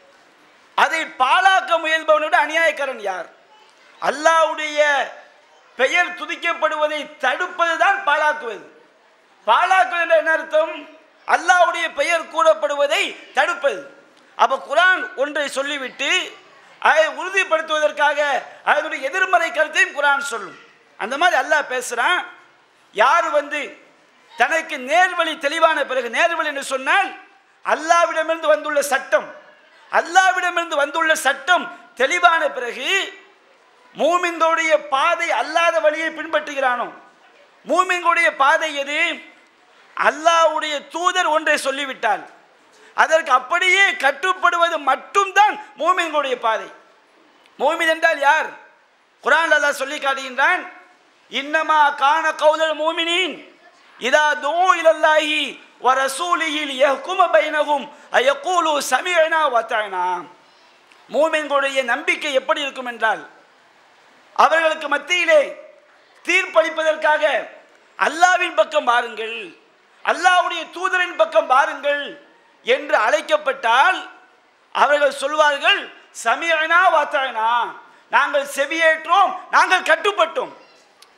அதை பாழாக்க முயல்பவனோட அநியாயக்காரன் யார் அல்லாவுடைய பெயர் துதிக்கப்படுவதை தடுப்பது தான் பாழாக்குவது பாழாக்குவது என்ற என்ன அர்த்தம் அல்லாவுடைய பெயர் கூறப்படுவதை தடுப்பது அப்ப குரான் ஒன்றை சொல்லிவிட்டு அதை உறுதிப்படுத்துவதற்காக அதனுடைய எதிர்மறை கருத்தையும் குரான் சொல்லும் அந்த மாதிரி அல்லாஹ் பேசுறான் யார் வந்து தனக்கு நேர்வழி தெளிவான பிறகு நேர்வழி என்று சொன்னால் அல்லாவிடமிருந்து வந்துள்ள சட்டம் அல்லாவிடமிருந்து வந்துள்ள சட்டம் தெளிவான பிறகு மூமின்களுடைய பாதை அல்லாத வழியை பின்பற்றுகிறானோ மூமின்களுடைய பாதை எது அல்லாஹ்வுடைய தூதர் ஒன்றை சொல்லிவிட்டால் அதற்கு அப்படியே கட்டுப்படுவது மட்டும்தான் மூமின்களுடைய பாதை மூமின் என்றால் யார் குரான் அல்லாஹ் சொல்லி காட்டுகின்றான் இன்னமா கான கௌலல் மூமினின் இதா தூ இலல்லாஹி வ ரசூலிஹி யஹ்கும பைனஹும் அயக்கூலு சமிஅனா வதஅனா மூமின்களுடைய நம்பிக்கை எப்படி இருக்கும் என்றால் அவர்களுக்கு மத்தியிலே தீர்ப்பளிப்பதற்காக அல்லாவின் பக்கம் பாருங்கள் அல்லாவுடைய தூதரின் பக்கம் பாருங்கள் என்று அழைக்கப்பட்டால் அவர்கள் சொல்வார்கள் சமியனா வாத்தாயனா நாங்கள் செவியேற்றோம் நாங்கள் கட்டுப்பட்டோம்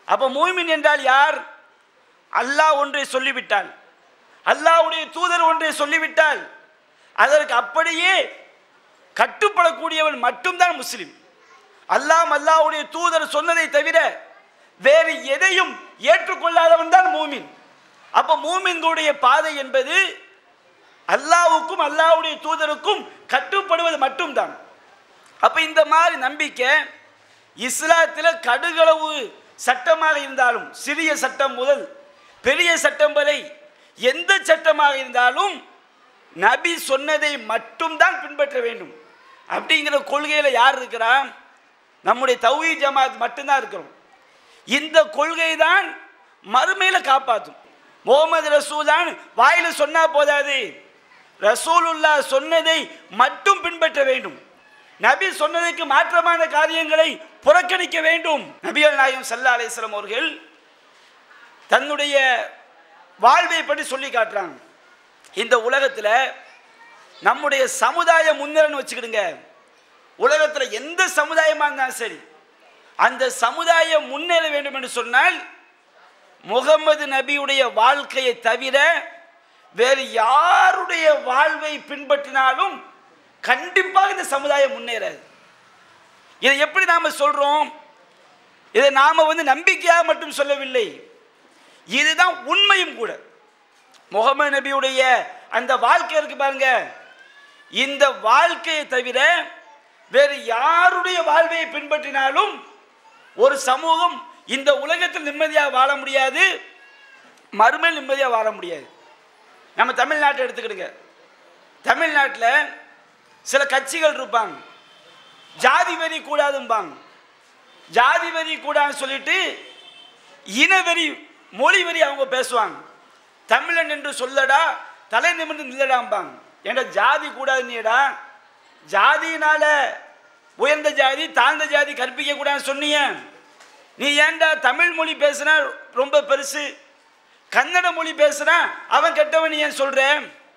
அப்போ மூமின் என்றால் யார் அல்லாஹ் ஒன்றை சொல்லிவிட்டால் அல்லாஹ்வுடைய தூதர் ஒன்றை சொல்லிவிட்டால் அதற்கு அப்படியே கட்டுப்படக்கூடியவன் மட்டும்தான் முஸ்லிம் அல்லாம் அல்லாஹ்வுடைய தூதர் சொன்னதை தவிர வேறு எதையும் ஏற்றுக்கொள்ளாதவன் தான் மூமின் அப்ப மூமின்களுடைய பாதை என்பது அல்லாஹ்வுக்கும் அல்லாஹ்வுடைய தூதருக்கும் கட்டுப்படுவது மட்டும்தான் அப்ப இந்த மாதிரி நம்பிக்கை இஸ்லாத்தில் கடுகளவு சட்டமாக இருந்தாலும் சிறிய சட்டம் முதல் பெரிய சட்டம் வரை எந்த சட்டமாக இருந்தாலும் நபி சொன்னதை மட்டும்தான் பின்பற்ற வேண்டும் அப்படிங்கிற கொள்கையில் யார் இருக்கிறா நம்முடைய தௌஹீ ஜமாத் மட்டும்தான் இருக்கிறோம் இந்த கொள்கை தான் மறுமையில் காப்பாற்றும் முகமது ரசூல் தான் வாயில சொன்னா போதாது ரசூலுல்லா சொன்னதை மட்டும் பின்பற்ற வேண்டும் நபி சொன்னதுக்கு மாற்றமான காரியங்களை புறக்கணிக்க வேண்டும் நபிகள் நாயகம் சல்லா அலிஸ்லாம் அவர்கள் தன்னுடைய வாழ்வை பற்றி சொல்லி காட்டுறாங்க இந்த உலகத்தில் நம்முடைய சமுதாயம் முன்னேறன்னு வச்சுக்கிடுங்க உலகத்தில் எந்த சமுதாயமாக இருந்தாலும் சரி அந்த சமுதாயம் முன்னேற வேண்டும் என்று சொன்னால் முகமது நபியுடைய வாழ்க்கையை தவிர வேறு யாருடைய வாழ்வை பின்பற்றினாலும் கண்டிப்பாக இந்த சமுதாயம் முன்னேறாது இதை எப்படி நாம சொல்றோம் இதை நாம வந்து நம்பிக்கையாக மட்டும் சொல்லவில்லை இதுதான் உண்மையும் கூட முகமது நபியுடைய அந்த வாழ்க்கை இருக்கு பாருங்க இந்த வாழ்க்கையை தவிர வேறு யாருடைய வாழ்வை பின்பற்றினாலும் ஒரு சமூகம் இந்த உலகத்தில் நிம்மதியாக வாழ முடியாது மறுமையில் நிம்மதியாக வாழ முடியாது நம்ம தமிழ்நாட்டை எடுத்துக்கிடுங்க தமிழ்நாட்டில் சில கட்சிகள் இருப்பாங்க ஜாதி வெறி கூடாதும்பாங்க ஜாதி வெறி கூடாதுன்னு சொல்லிட்டு இனவெறி மொழி வெறி அவங்க பேசுவாங்க தமிழன் என்று சொல்லடா தலை நிமிர்ந்து நில்லடாம்பாங்க ஏன்டா ஜாதி கூடாதுன்னியடா ஜாதியினால உயர்ந்த ஜாதி தாழ்ந்த ஜாதி கற்பிக்க கூடாதுன்னு சொன்னீங்க நீ ஏன்டா தமிழ் மொழி பேசுனா ரொம்ப பெருசு கன்னட மொழி பேசுனா அவன் கெட்டவன் நீ ஏன் சொல்ற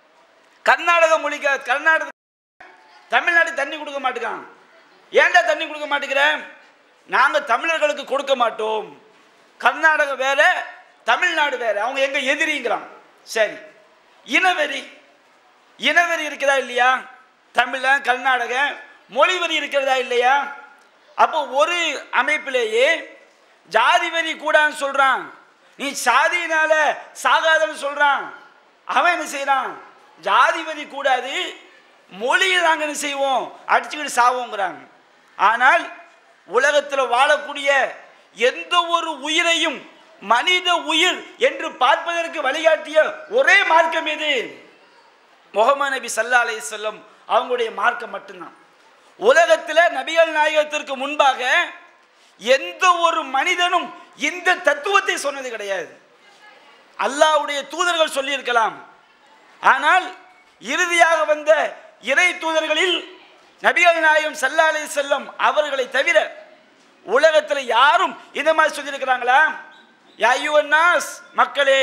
கர்நாடக மொழி கர்நாடக தமிழ்நாடு தண்ணி கொடுக்க மாட்டேங்கான் ஏன்டா தண்ணி கொடுக்க மாட்டேங்கிற நாங்கள் தமிழர்களுக்கு கொடுக்க மாட்டோம் கர்நாடகா வேற தமிழ்நாடு வேற அவங்க எங்க எதிரிங்கிறான் சரி இனவெறி இனவெறி இருக்கிறதா இல்லையா தமிழ கர்நாடக மொழிவெறி இருக்கிறதா இல்லையா அப்போ ஒரு அமைப்பிலேயே ஜாதி வெறி கூடான்னு சொல்றான் நீ சாதியினால சாகாதன்னு சொல்றான் அவன் என்ன செய்யறான் ஜாதி வெறி கூடாது மொழியை நாங்கள் என்ன செய்வோம் அடிச்சுக்கிட்டு சாவோங்கிறாங்க ஆனால் உலகத்தில் வாழக்கூடிய எந்த ஒரு உயிரையும் மனித உயிர் என்று பார்ப்பதற்கு வழிகாட்டிய ஒரே மார்க்கம் எது முகமது நபி சல்லா அலைஹி வஸல்லம் அவங்களுடைய மார்க்கம் மட்டும்தான் உலகத்தில் நபிகள் நாயகத்திற்கு முன்பாக எந்த ஒரு மனிதனும் இந்த தத்துவத்தை சொன்னது கிடையாது அல்லாஹ்வுடைய தூதர்கள் சொல்லியிருக்கலாம் ஆனால் இறுதியாக வந்த இறை தூதர்களில் நபிகள் நாயகம் சல்லா அலைஹி செல்லம் அவர்களை தவிர உலகத்தில் யாரும் இந்த மாதிரி சொல்லியிருக்கிறாங்களா யாயுவன்னாஸ் மக்களே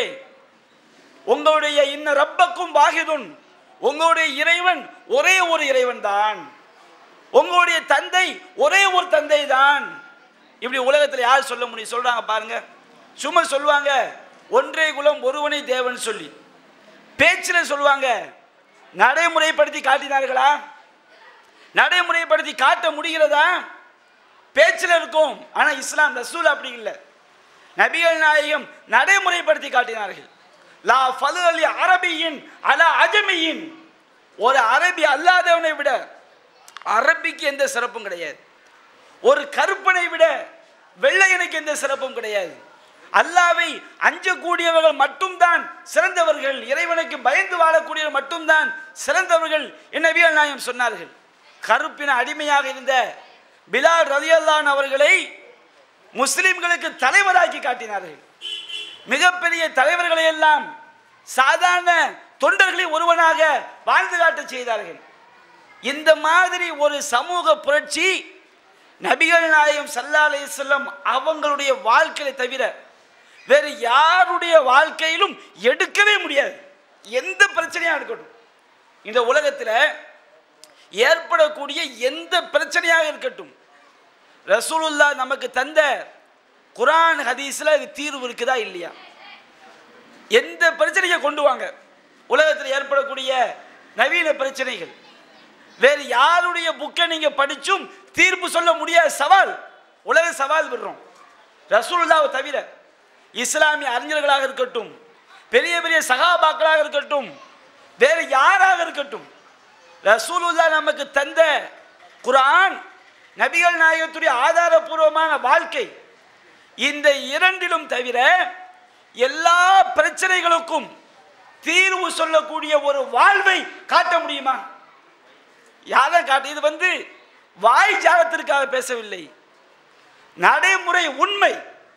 உங்களுடைய இன்ன ரப்பக்கும் வாகிதுன் உங்களுடைய இறைவன் ஒரே ஒரு இறைவன் தான் உங்களுடைய தந்தை ஒரே ஒரு தந்தை தான் இப்படி உலகத்தில் யார் சொல்ல முடியும் சொல்றாங்க பாருங்க சும்மா சொல்லுவாங்க ஒன்றே குலம் ஒருவனை தேவன் சொல்லி பேச்சில் சொல்லுவாங்க நடைமுறைப்படுத்தி காட்டினார்களா நடைமுறைப்படுத்தி காட்ட முடிகிறதா பேச்சில் இருக்கும் ஆனால் இஸ்லாம் ரசூல் அப்படி இல்லை நபிகள் நாயகம் நடைமுறைப்படுத்தி காட்டினார்கள் லா ஃபலு அலி அரபியின் அலா அஜமியின் ஒரு அரபி அல்லாதவனை விட அரபிக்கு எந்த சிறப்பும் கிடையாது ஒரு கருப்பனை விட வெள்ளையனுக்கு எந்த சிறப்பும் கிடையாது அல்லாவை அஞ்சக்கூடியவர்கள் மட்டும்தான் சிறந்தவர்கள் இறைவனுக்கு பயந்து வாழக்கூடியவர்கள் மட்டும்தான் சிறந்தவர்கள் என் நபிகள் நாயகம் சொன்னார்கள் கருப்பின அடிமையாக இருந்த பிலால் ரலியல்லான் அவர்களை முஸ்லிம்களுக்கு தலைவராக்கி காட்டினார்கள் மிகப்பெரிய தலைவர்களை எல்லாம் சாதாரண தொண்டர்களில் ஒருவனாக வாழ்ந்து காட்டச் செய்தார்கள் இந்த மாதிரி ஒரு சமூக புரட்சி நபிகள் நாயகம் சல்லா அலையம் அவங்களுடைய வாழ்க்கையை தவிர வேறு யாருடைய வாழ்க்கையிலும் எடுக்கவே முடியாது எந்த பிரச்சனையாக இருக்கட்டும் இந்த உலகத்தில் ஏற்படக்கூடிய எந்த பிரச்சனையாக இருக்கட்டும் ரசூலுல்லா நமக்கு தந்த குரான் ஹதீஸில் இது தீர்வு இருக்குதா இல்லையா எந்த பிரச்சனையை கொண்டு வாங்க உலகத்தில் ஏற்படக்கூடிய நவீன பிரச்சனைகள் வேறு யாருடைய புக்கை நீங்க படிச்சும் தீர்ப்பு சொல்ல முடியாத சவால் உலக சவால் விடுறோம் ரசூலுல்லாவை தவிர இஸ்லாமிய அறிஞர்களாக இருக்கட்டும் பெரிய பெரிய சகாபாக்களாக இருக்கட்டும் வேறு யாராக இருக்கட்டும் ரசூலுல்லா நமக்கு தந்த குர்ஆன் நபிகள் நாயகத்துடைய ஆதாரபூர்வமான வாழ்க்கை இந்த இரண்டிலும் தவிர எல்லா பிரச்சனைகளுக்கும் தீர்வு சொல்லக்கூடிய ஒரு வாழ்வை காட்ட முடியுமா யாரை காட்டு இது வந்து வாய் ஜாலத்திற்காக பேசவில்லை நடைமுறை உண்மை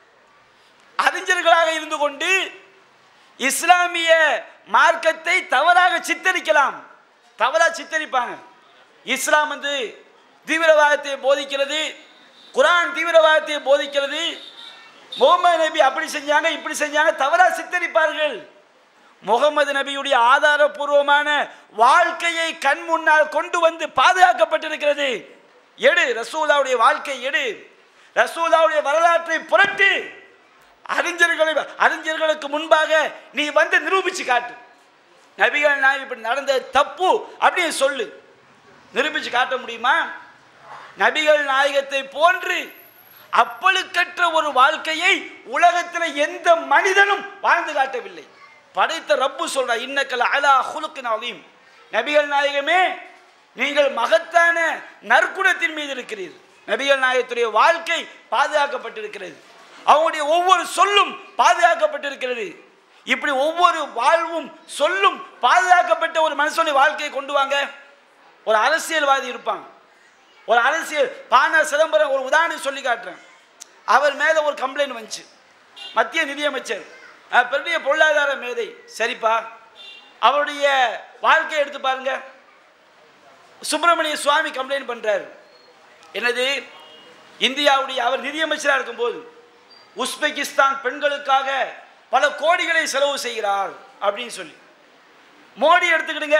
அறிஞர்களாக இருந்து கொண்டு இஸ்லாமிய மார்க்கத்தை தவறாக சித்தரிக்கலாம் தவறாக சித்தரிப்பாங்க இஸ்லாம் வந்து தீவிரவாதத்தை போதிக்கிறது குரான் தீவிரவாதத்தை போதிக்கிறது முகமது நபி அப்படி செஞ்சாங்க இப்படி செஞ்சாங்க தவறாக சித்தரிப்பார்கள் முகமது நபியுடைய ஆதாரபூர்வமான வாழ்க்கையை கண் முன்னால் கொண்டு வந்து பாதுகாக்கப்பட்டிருக்கிறது எடு ரசூலாவுடைய வாழ்க்கை எடு ரசூலாவுடைய வரலாற்றை புரட்டு அறிஞர்களை அறிஞர்களுக்கு முன்பாக நீ வந்து நிரூபிச்சு காட்டு நபிகள் நாயம் இப்படி நடந்தது தப்பு அப்படின்னு சொல்லு நிரூபிச்சு காட்ட முடியுமா நபிகள் நாயகத்தை போன்று அப்பழுக்கற்ற ஒரு வாழ்க்கையை உலகத்தில் எந்த மனிதனும் வாழ்ந்து காட்டவில்லை படைத்த ரப்பு சொல்ற இன்னக்கல் அலா ஹுலுக்கின் அலீம் நபிகள் நாயகமே நீங்கள் மகத்தான நற்குணத்தின் மீது இருக்கிறீர்கள் நபிகள் நாயகத்துடைய வாழ்க்கை பாதுகாக்கப்பட்டிருக்கிறது அவங்களுடைய ஒவ்வொரு சொல்லும் பாதுகாக்கப்பட்டிருக்கிறது இப்படி ஒவ்வொரு வாழ்வும் சொல்லும் பாதுகாக்கப்பட்ட ஒரு மனுஷனுடைய வாழ்க்கையை கொண்டு வாங்க ஒரு அரசியல்வாதி இருப்பாங்க ஒரு அரசியல் பானா சிதம்பரம் ஒரு உதாரணம் சொல்லி காட்டுறேன் அவர் மேலே ஒரு கம்ப்ளைண்ட் வந்துச்சு மத்திய நிதியமைச்சர் அஹ், பெரிய பொருளாதார மேதை சரிப்பா அவருடைய வாழ்க்கையை எடுத்து பாருங்க சுப்பிரமணிய சுவாமி கம்ப்ளைண்ட் பண்றாரு என்னது இந்தியாவுடைய அவர் நிதியமைச்சராக இருக்கும்போது உஸ்பெகிஸ்தான் பெண்களுக்காக பல கோடிகளை செலவு செய்கிறார் அப்படின்னு சொல்லி மோடி எடுத்துக்கிடுங்க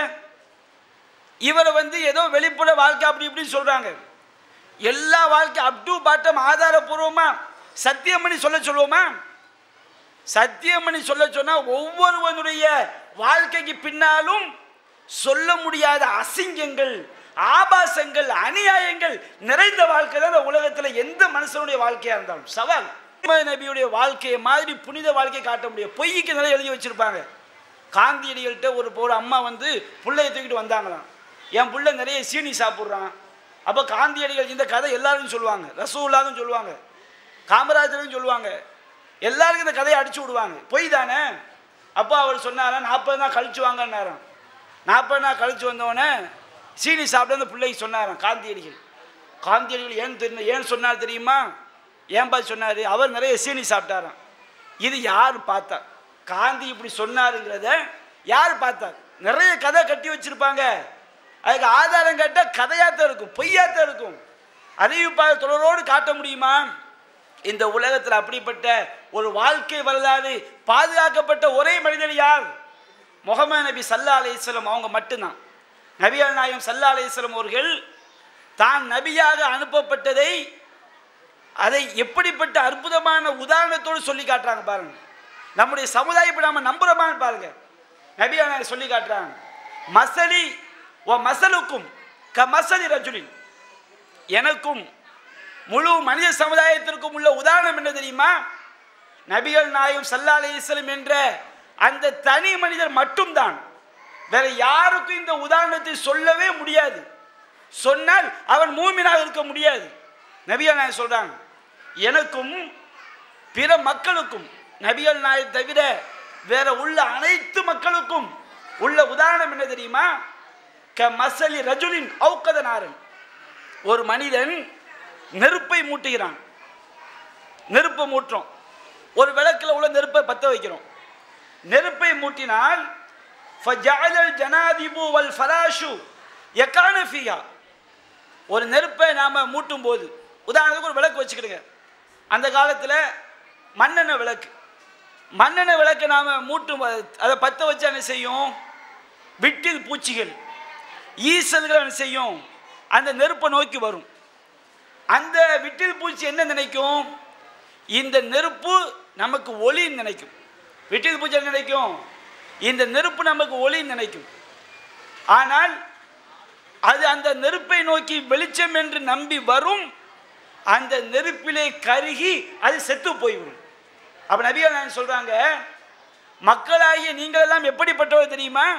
இவரை வந்து ஏதோ வெளிப்புற வாழ்க்கை அப்படி இப்படின்னு சொல்றாங்க எல்லா வாழ்க்கை அப் டு பாட்டம் ஆதாரபூர்வமா சத்தியம் பண்ணி சொல்ல சொல்லுவோமா சத்தியம் பண்ணி சொல்ல சொன்னா ஒவ்வொருவனுடைய வாழ்க்கைக்கு பின்னாலும் சொல்ல முடியாத அசிங்கங்கள் ஆபாசங்கள் அநியாயங்கள் நிறைந்த வாழ்க்கை தான் இந்த உலகத்தில் எந்த மனுஷனுடைய வாழ்க்கையா இருந்தாலும் சவால் முஹம்மது நபியுடைய வாழ்க்கையை மாதிரி புனித வாழ்க்கையை காட்ட முடியும் பொய்க்கு நிறைய எழுதி வச்சிருப்பாங்க காந்தியடிகள்கிட்ட ஒரு ஒரு அம்மா வந்து பிள்ளைய தூக்கிட்டு வந்தாங்களாம் என் புள்ள நிறைய சீனி சாப்பிட்றான் அப்போ காந்தியடிகள் இந்த கதை எல்லாருக்கும் சொல்லுவாங்க ரசூல்லாவும் சொல்லுவாங்க காமராஜரும் சொல்லுவாங்க எல்லாருக்கும் இந்த கதையை அடிச்சு விடுவாங்க பொய் தானே அப்போ அவர் சொன்னாரா நாற்பது நாள் கழிச்சு வாங்கன்னாராம் நாற்பது நாள் கழிச்சு வந்தவொடனே சீனி சாப்பிட்டு அந்த பிள்ளைக்கு சொன்னாராம் காந்தியடிகள் காந்தியடிகள் ஏன் தெரியும் ஏன் சொன்னார் தெரியுமா ஏன் பார்த்து சொன்னார் அவர் நிறைய சீனி சாப்பிட்டாராம் இது யார் பார்த்தா காந்தி இப்படி சொன்னாருங்கிறத யார் பார்த்தா நிறைய கதை கட்டி வச்சிருப்பாங்க அதுக்கு ஆதாரம் கேட்டால் கதையாத்தான் இருக்கும் பொய்யாத்தான் இருக்கும் அறிவிப்பாக தொடரோடு காட்ட முடியுமா இந்த உலகத்தில் அப்படிப்பட்ட ஒரு வாழ்க்கை வரலாறு பாதுகாக்கப்பட்ட ஒரே மனிதன் யார் முகமது நபி சல்லா அலையம் அவங்க மட்டும்தான் நபிகள் நாயகம் சல்லா அலையம் அவர்கள் தான் நபியாக அனுப்பப்பட்டதை அதை எப்படிப்பட்ட அற்புதமான உதாரணத்தோடு சொல்லி காட்டுறாங்க பாருங்க நம்முடைய சமுதாயம் இப்ப நாம நம்புறோமான்னு பாருங்க நபியா நாயகம் சொல்லி காட்டுறாங்க மசலி ஓ மசலுக்கும் க மசலி ரஜுலின் எனக்கும் முழு மனித சமுதாயத்திற்கும் உள்ள உதாரணம் என்ன தெரியுமா நபிகள் நாயகம் சல்லா அலையம் என்ற அந்த தனி மனிதர் மட்டும்தான் வேற யாருக்கும் இந்த உதாரணத்தை சொல்லவே முடியாது சொன்னால் அவன் மூமினாக இருக்க முடியாது நபிகள் நாயகம் சொல்றாங்க எனக்கும் பிற மக்களுக்கும் நபிகள் நாயகம் தவிர வேற உள்ள அனைத்து மக்களுக்கும் உள்ள உதாரணம் என்ன தெரியுமா க மசலி ரஜுலின் ஔக்கதனாரன் ஒரு மனிதன் நெருப்பை மூட்டுகிறான் நெருப்பை மூட்டுறோம் ஒரு விளக்கில் உள்ள நெருப்பை பற்ற வைக்கிறோம் நெருப்பை மூட்டினால் ஃபஜஅலல் ஜனாதிபு வல் ஃபராஷு யகான ஃபியா ஒரு நெருப்பை நாம் மூட்டும் போது உதாரணத்துக்கு ஒரு விளக்கு வச்சுக்கிடுங்க அந்த காலத்தில் மண்ணெண்ணெய் விளக்கு மண்ணெண்ணெய் விளக்கை நாம் மூட்டும் போது, அதை பற்ற வச்சு என்ன செய்யும் விட்டில் பூச்சிகள் ஈசல்கள் என்ன செய்யும் அந்த நெருப்பை நோக்கி வரும் அந்த விட்டில் பூச்சி என்ன நினைக்கும் இந்த நெருப்பு நமக்கு ஒளி நினைக்கும் விட்டில் பூஜை நினைக்கும் இந்த நெருப்பு நமக்கு ஒளி நினைக்கும் ஆனால் அது அந்த நெருப்பை நோக்கி வெளிச்சம் என்று நம்பி வரும் அந்த நெருப்பிலே கருகி அது செத்து போய்விடும் அப்ப நபிகள் நான் சொல்றாங்க மக்களாகிய நீங்கள் எல்லாம் எப்படிப்பட்டவர் தெரியுமா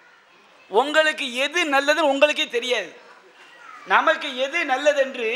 உங்களுக்கு எது நல்லதுன்னு உங்களுக்கே தெரியாது நமக்கு எது நல்லதென்று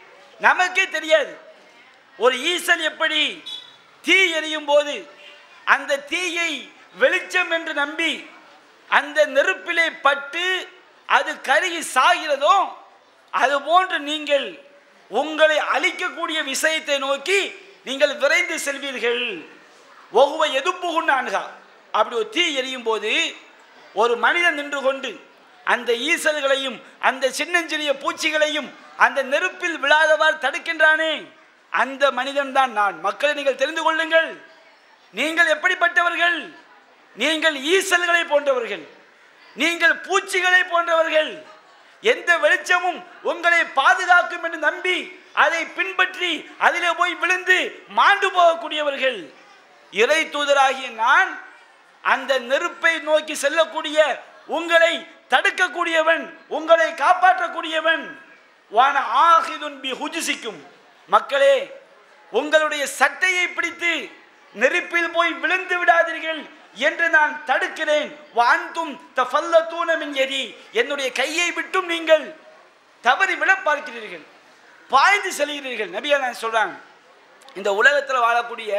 நமக்கே தெரியாது ஒரு ஈசல் எப்படி தீ எரியும் போது அந்த தீயை வெளிச்சம் என்று நம்பி அந்த நெருப்பிலே பட்டு அது கருகி சாகிறதோ அது போன்று நீங்கள் உங்களை அழிக்கக்கூடிய விஷயத்தை நோக்கி நீங்கள் விரைந்து செல்வீர்கள் ஒவ்வொரு எதுப்புகுன்னு அணுகா அப்படி ஒரு தீ எரியும் போது ஒரு மனிதன் நின்று கொண்டு அந்த ஈசல்களையும் அந்த சின்னஞ்சிறிய பூச்சிகளையும் அந்த நெருப்பில் விழாதவாறு தடுக்கின்றானே அந்த மனிதன் தான் நான் மக்களை நீங்கள் தெரிந்து கொள்ளுங்கள் நீங்கள் எப்படிப்பட்டவர்கள் நீங்கள் ஈசல்களை போன்றவர்கள் நீங்கள் பூச்சிகளை போன்றவர்கள் எந்த வெளிச்சமும் உங்களை பாதுகாக்கும் என்று நம்பி அதை பின்பற்றி அதிலே போய் விழுந்து மாண்டு போகக்கூடியவர்கள் இறை தூதராகிய நான் அந்த நெருப்பை நோக்கி செல்லக்கூடிய உங்களை தடுக்கக்கூடியவன் உங்களை காப்பாற்றக்கூடியவன் வான ஆஹிதுன் பி ஹுஜுசிக்கும் மக்களே உங்களுடைய சட்டையை பிடித்து நெருப்பில் போய் விழுந்து விடாதீர்கள் என்று நான் தடுக்கிறேன் வாந்தும் தஃபல்லத்தூன மின் எரி என்னுடைய கையை விட்டும் நீங்கள் தவறி விழ பார்க்கிறீர்கள் பாய்ந்து செல்கிறீர்கள் நபியா நான் சொல்றாங்க இந்த உலகத்தில் வாழக்கூடிய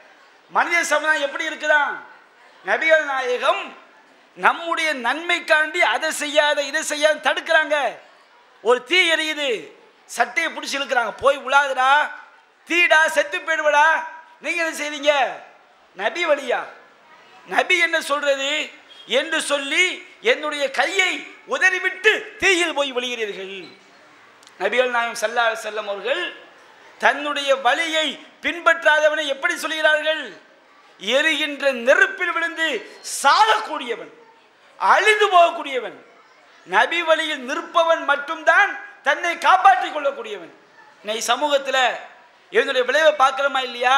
மனித சமுதாயம் எப்படி இருக்குதான் நபிகள் நாயகம் நம்முடைய நன்மைக்காண்டி அதை செய்யாத இதை செய்யாத தடுக்கிறாங்க ஒரு தீ எரியுது சட்டையை பிடிச்சி இழுக்கிறாங்க போய் விழாதுடா தீடா செத்து போயிடுவடா நீங்க என்ன செய்றீங்க நபி வழியா நபி என்ன சொல்றது என்று சொல்லி என்னுடைய கையை உதறிவிட்டு தீயில் போய் விழுகிறீர்கள் நபிகள் நாயம் சல்லா செல்லம் அவர்கள் தன்னுடைய வழியை பின்பற்றாதவனை எப்படி சொல்கிறார்கள் எரிகின்ற நெருப்பில் விழுந்து சாகக்கூடியவன் அழிந்து போகக்கூடியவன் நபி வழியில் நிற்பவன் மட்டும்தான் தன்னை காப்பாற்றிக் கொள்ளக்கூடியவன் இன்னைக்கு சமூகத்தில் இதனுடைய விளைவை பார்க்குறோமா இல்லையா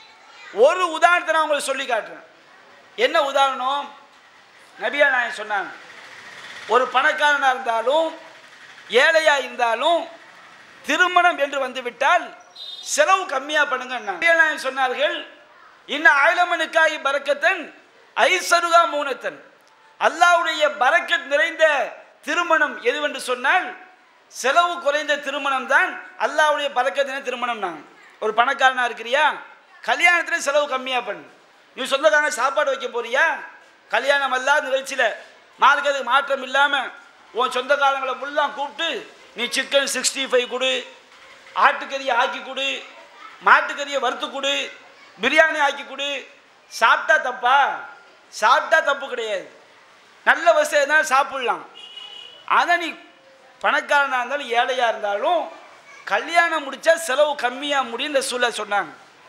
ஒரு உதாரணத்தை நான் உங்களுக்கு சொல்லி காட்டுறேன் என்ன உதாரணம் நபியா நாயன் சொன்னாங்க ஒரு பணக்காரனாக இருந்தாலும் ஏழையாக இருந்தாலும் திருமணம் என்று வந்துவிட்டால் செலவு கம்மியாக பண்ணுங்க நபியா நாயன் சொன்னார்கள் இன்னும் ஆயிலமனுக்காகி பரக்கத்தன் ஐசருகா மூனத்தன் அல்லாவுடைய பரக்கத் நிறைந்த திருமணம் எதுவென்று சொன்னால் செலவு குறைந்த திருமணம் தான் அல்லாவுடைய பறக்கத் நிறைந்த திருமணம் தான் ஒரு பணக்காரனா இருக்கிறியா கல்யாணத்துல செலவு கம்மியா பண்ணு நீ சொந்தக்காரங்க சாப்பாடு வைக்க போறியா கல்யாணம் அல்லாத நிகழ்ச்சியில் மார்க்கத்துக்கு மாற்றம் இல்லாமல் உன் சொந்தக்காரங்களை ஃபுல்லாக கூப்பிட்டு நீ சிக்கன் சிக்ஸ்டி ஃபைவ் கொடு ஆட்டுக்கறியை ஆக்கி கொடு மாட்டுக்கறியை வறுத்து கொடு பிரியாணி ஆக்கி கொடு சாப்பிட்டா தப்பா சாப்பிட்டா தப்பு கிடையாது நல்ல வசதி இருந்தாலும் சாப்பிட்லாம் அதை நீ பணக்காரனாக இருந்தாலும் ஏழையாக இருந்தாலும் கல்யாணம் முடித்தா செலவு கம்மியாக முடியும் இந்த சூழல் சொன்னாங்க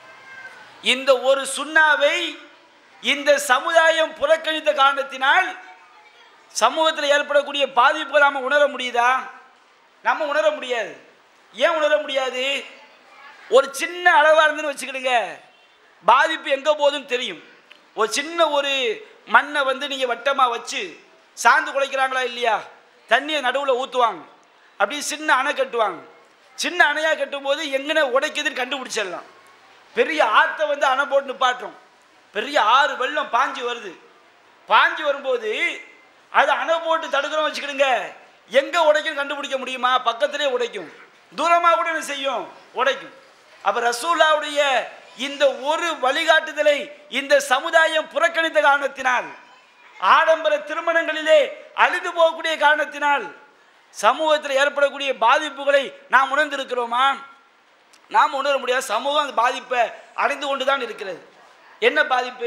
இந்த ஒரு சுண்ணாவை இந்த சமுதாயம் புறக்கணித்த காரணத்தினால் சமூகத்தில் ஏற்படக்கூடிய பாதிப்புகள் நாம் உணர முடியுதா நம்ம உணர முடியாது ஏன் உணர முடியாது ஒரு சின்ன அளவாக இருந்துன்னு வச்சுக்கிடுங்க பாதிப்பு எங்கே போகுதுன்னு தெரியும் ஒரு சின்ன ஒரு மண்ணை வந்து நீங்கள் வட்டமாக வச்சு சாந்து குலைக்கிறாங்களா இல்லையா தண்ணியை நடுவில் ஊற்றுவாங்க அப்படியே சின்ன அணை கட்டுவாங்க சின்ன அணையாக கட்டும்போது எங்கன உடைக்குதுன்னு கண்டுபிடிச்சிடலாம் பெரிய ஆற்றை வந்து அணை போட்டு நிப்பாட்டும் பெரிய ஆறு வெள்ளம் பாஞ்சு வருது பாஞ்சு வரும்போது அது அணை போட்டு தடுக்கிறோம் வச்சுக்கிடுங்க எங்கே உடைக்கும் கண்டுபிடிக்க முடியுமா பக்கத்திலே உடைக்கும் தூரமாக கூட என்ன செய்யும் உடைக்கும் அப்போ ரசூலாவுடைய இந்த ஒரு வழிகாட்டுதலை இந்த சமுதாயம் புறக்கணித்த காரணத்தினால் ஆடம்பர திருமணங்களிலே அழிந்து போகக்கூடிய காரணத்தினால் சமூகத்தில் ஏற்படக்கூடிய பாதிப்புகளை நாம் உணர்ந்திருக்கிறோமா நாம் உணர முடியாது சமூகம் அந்த பாதிப்பை அடைந்து கொண்டு தான் இருக்கிறது என்ன பாதிப்பு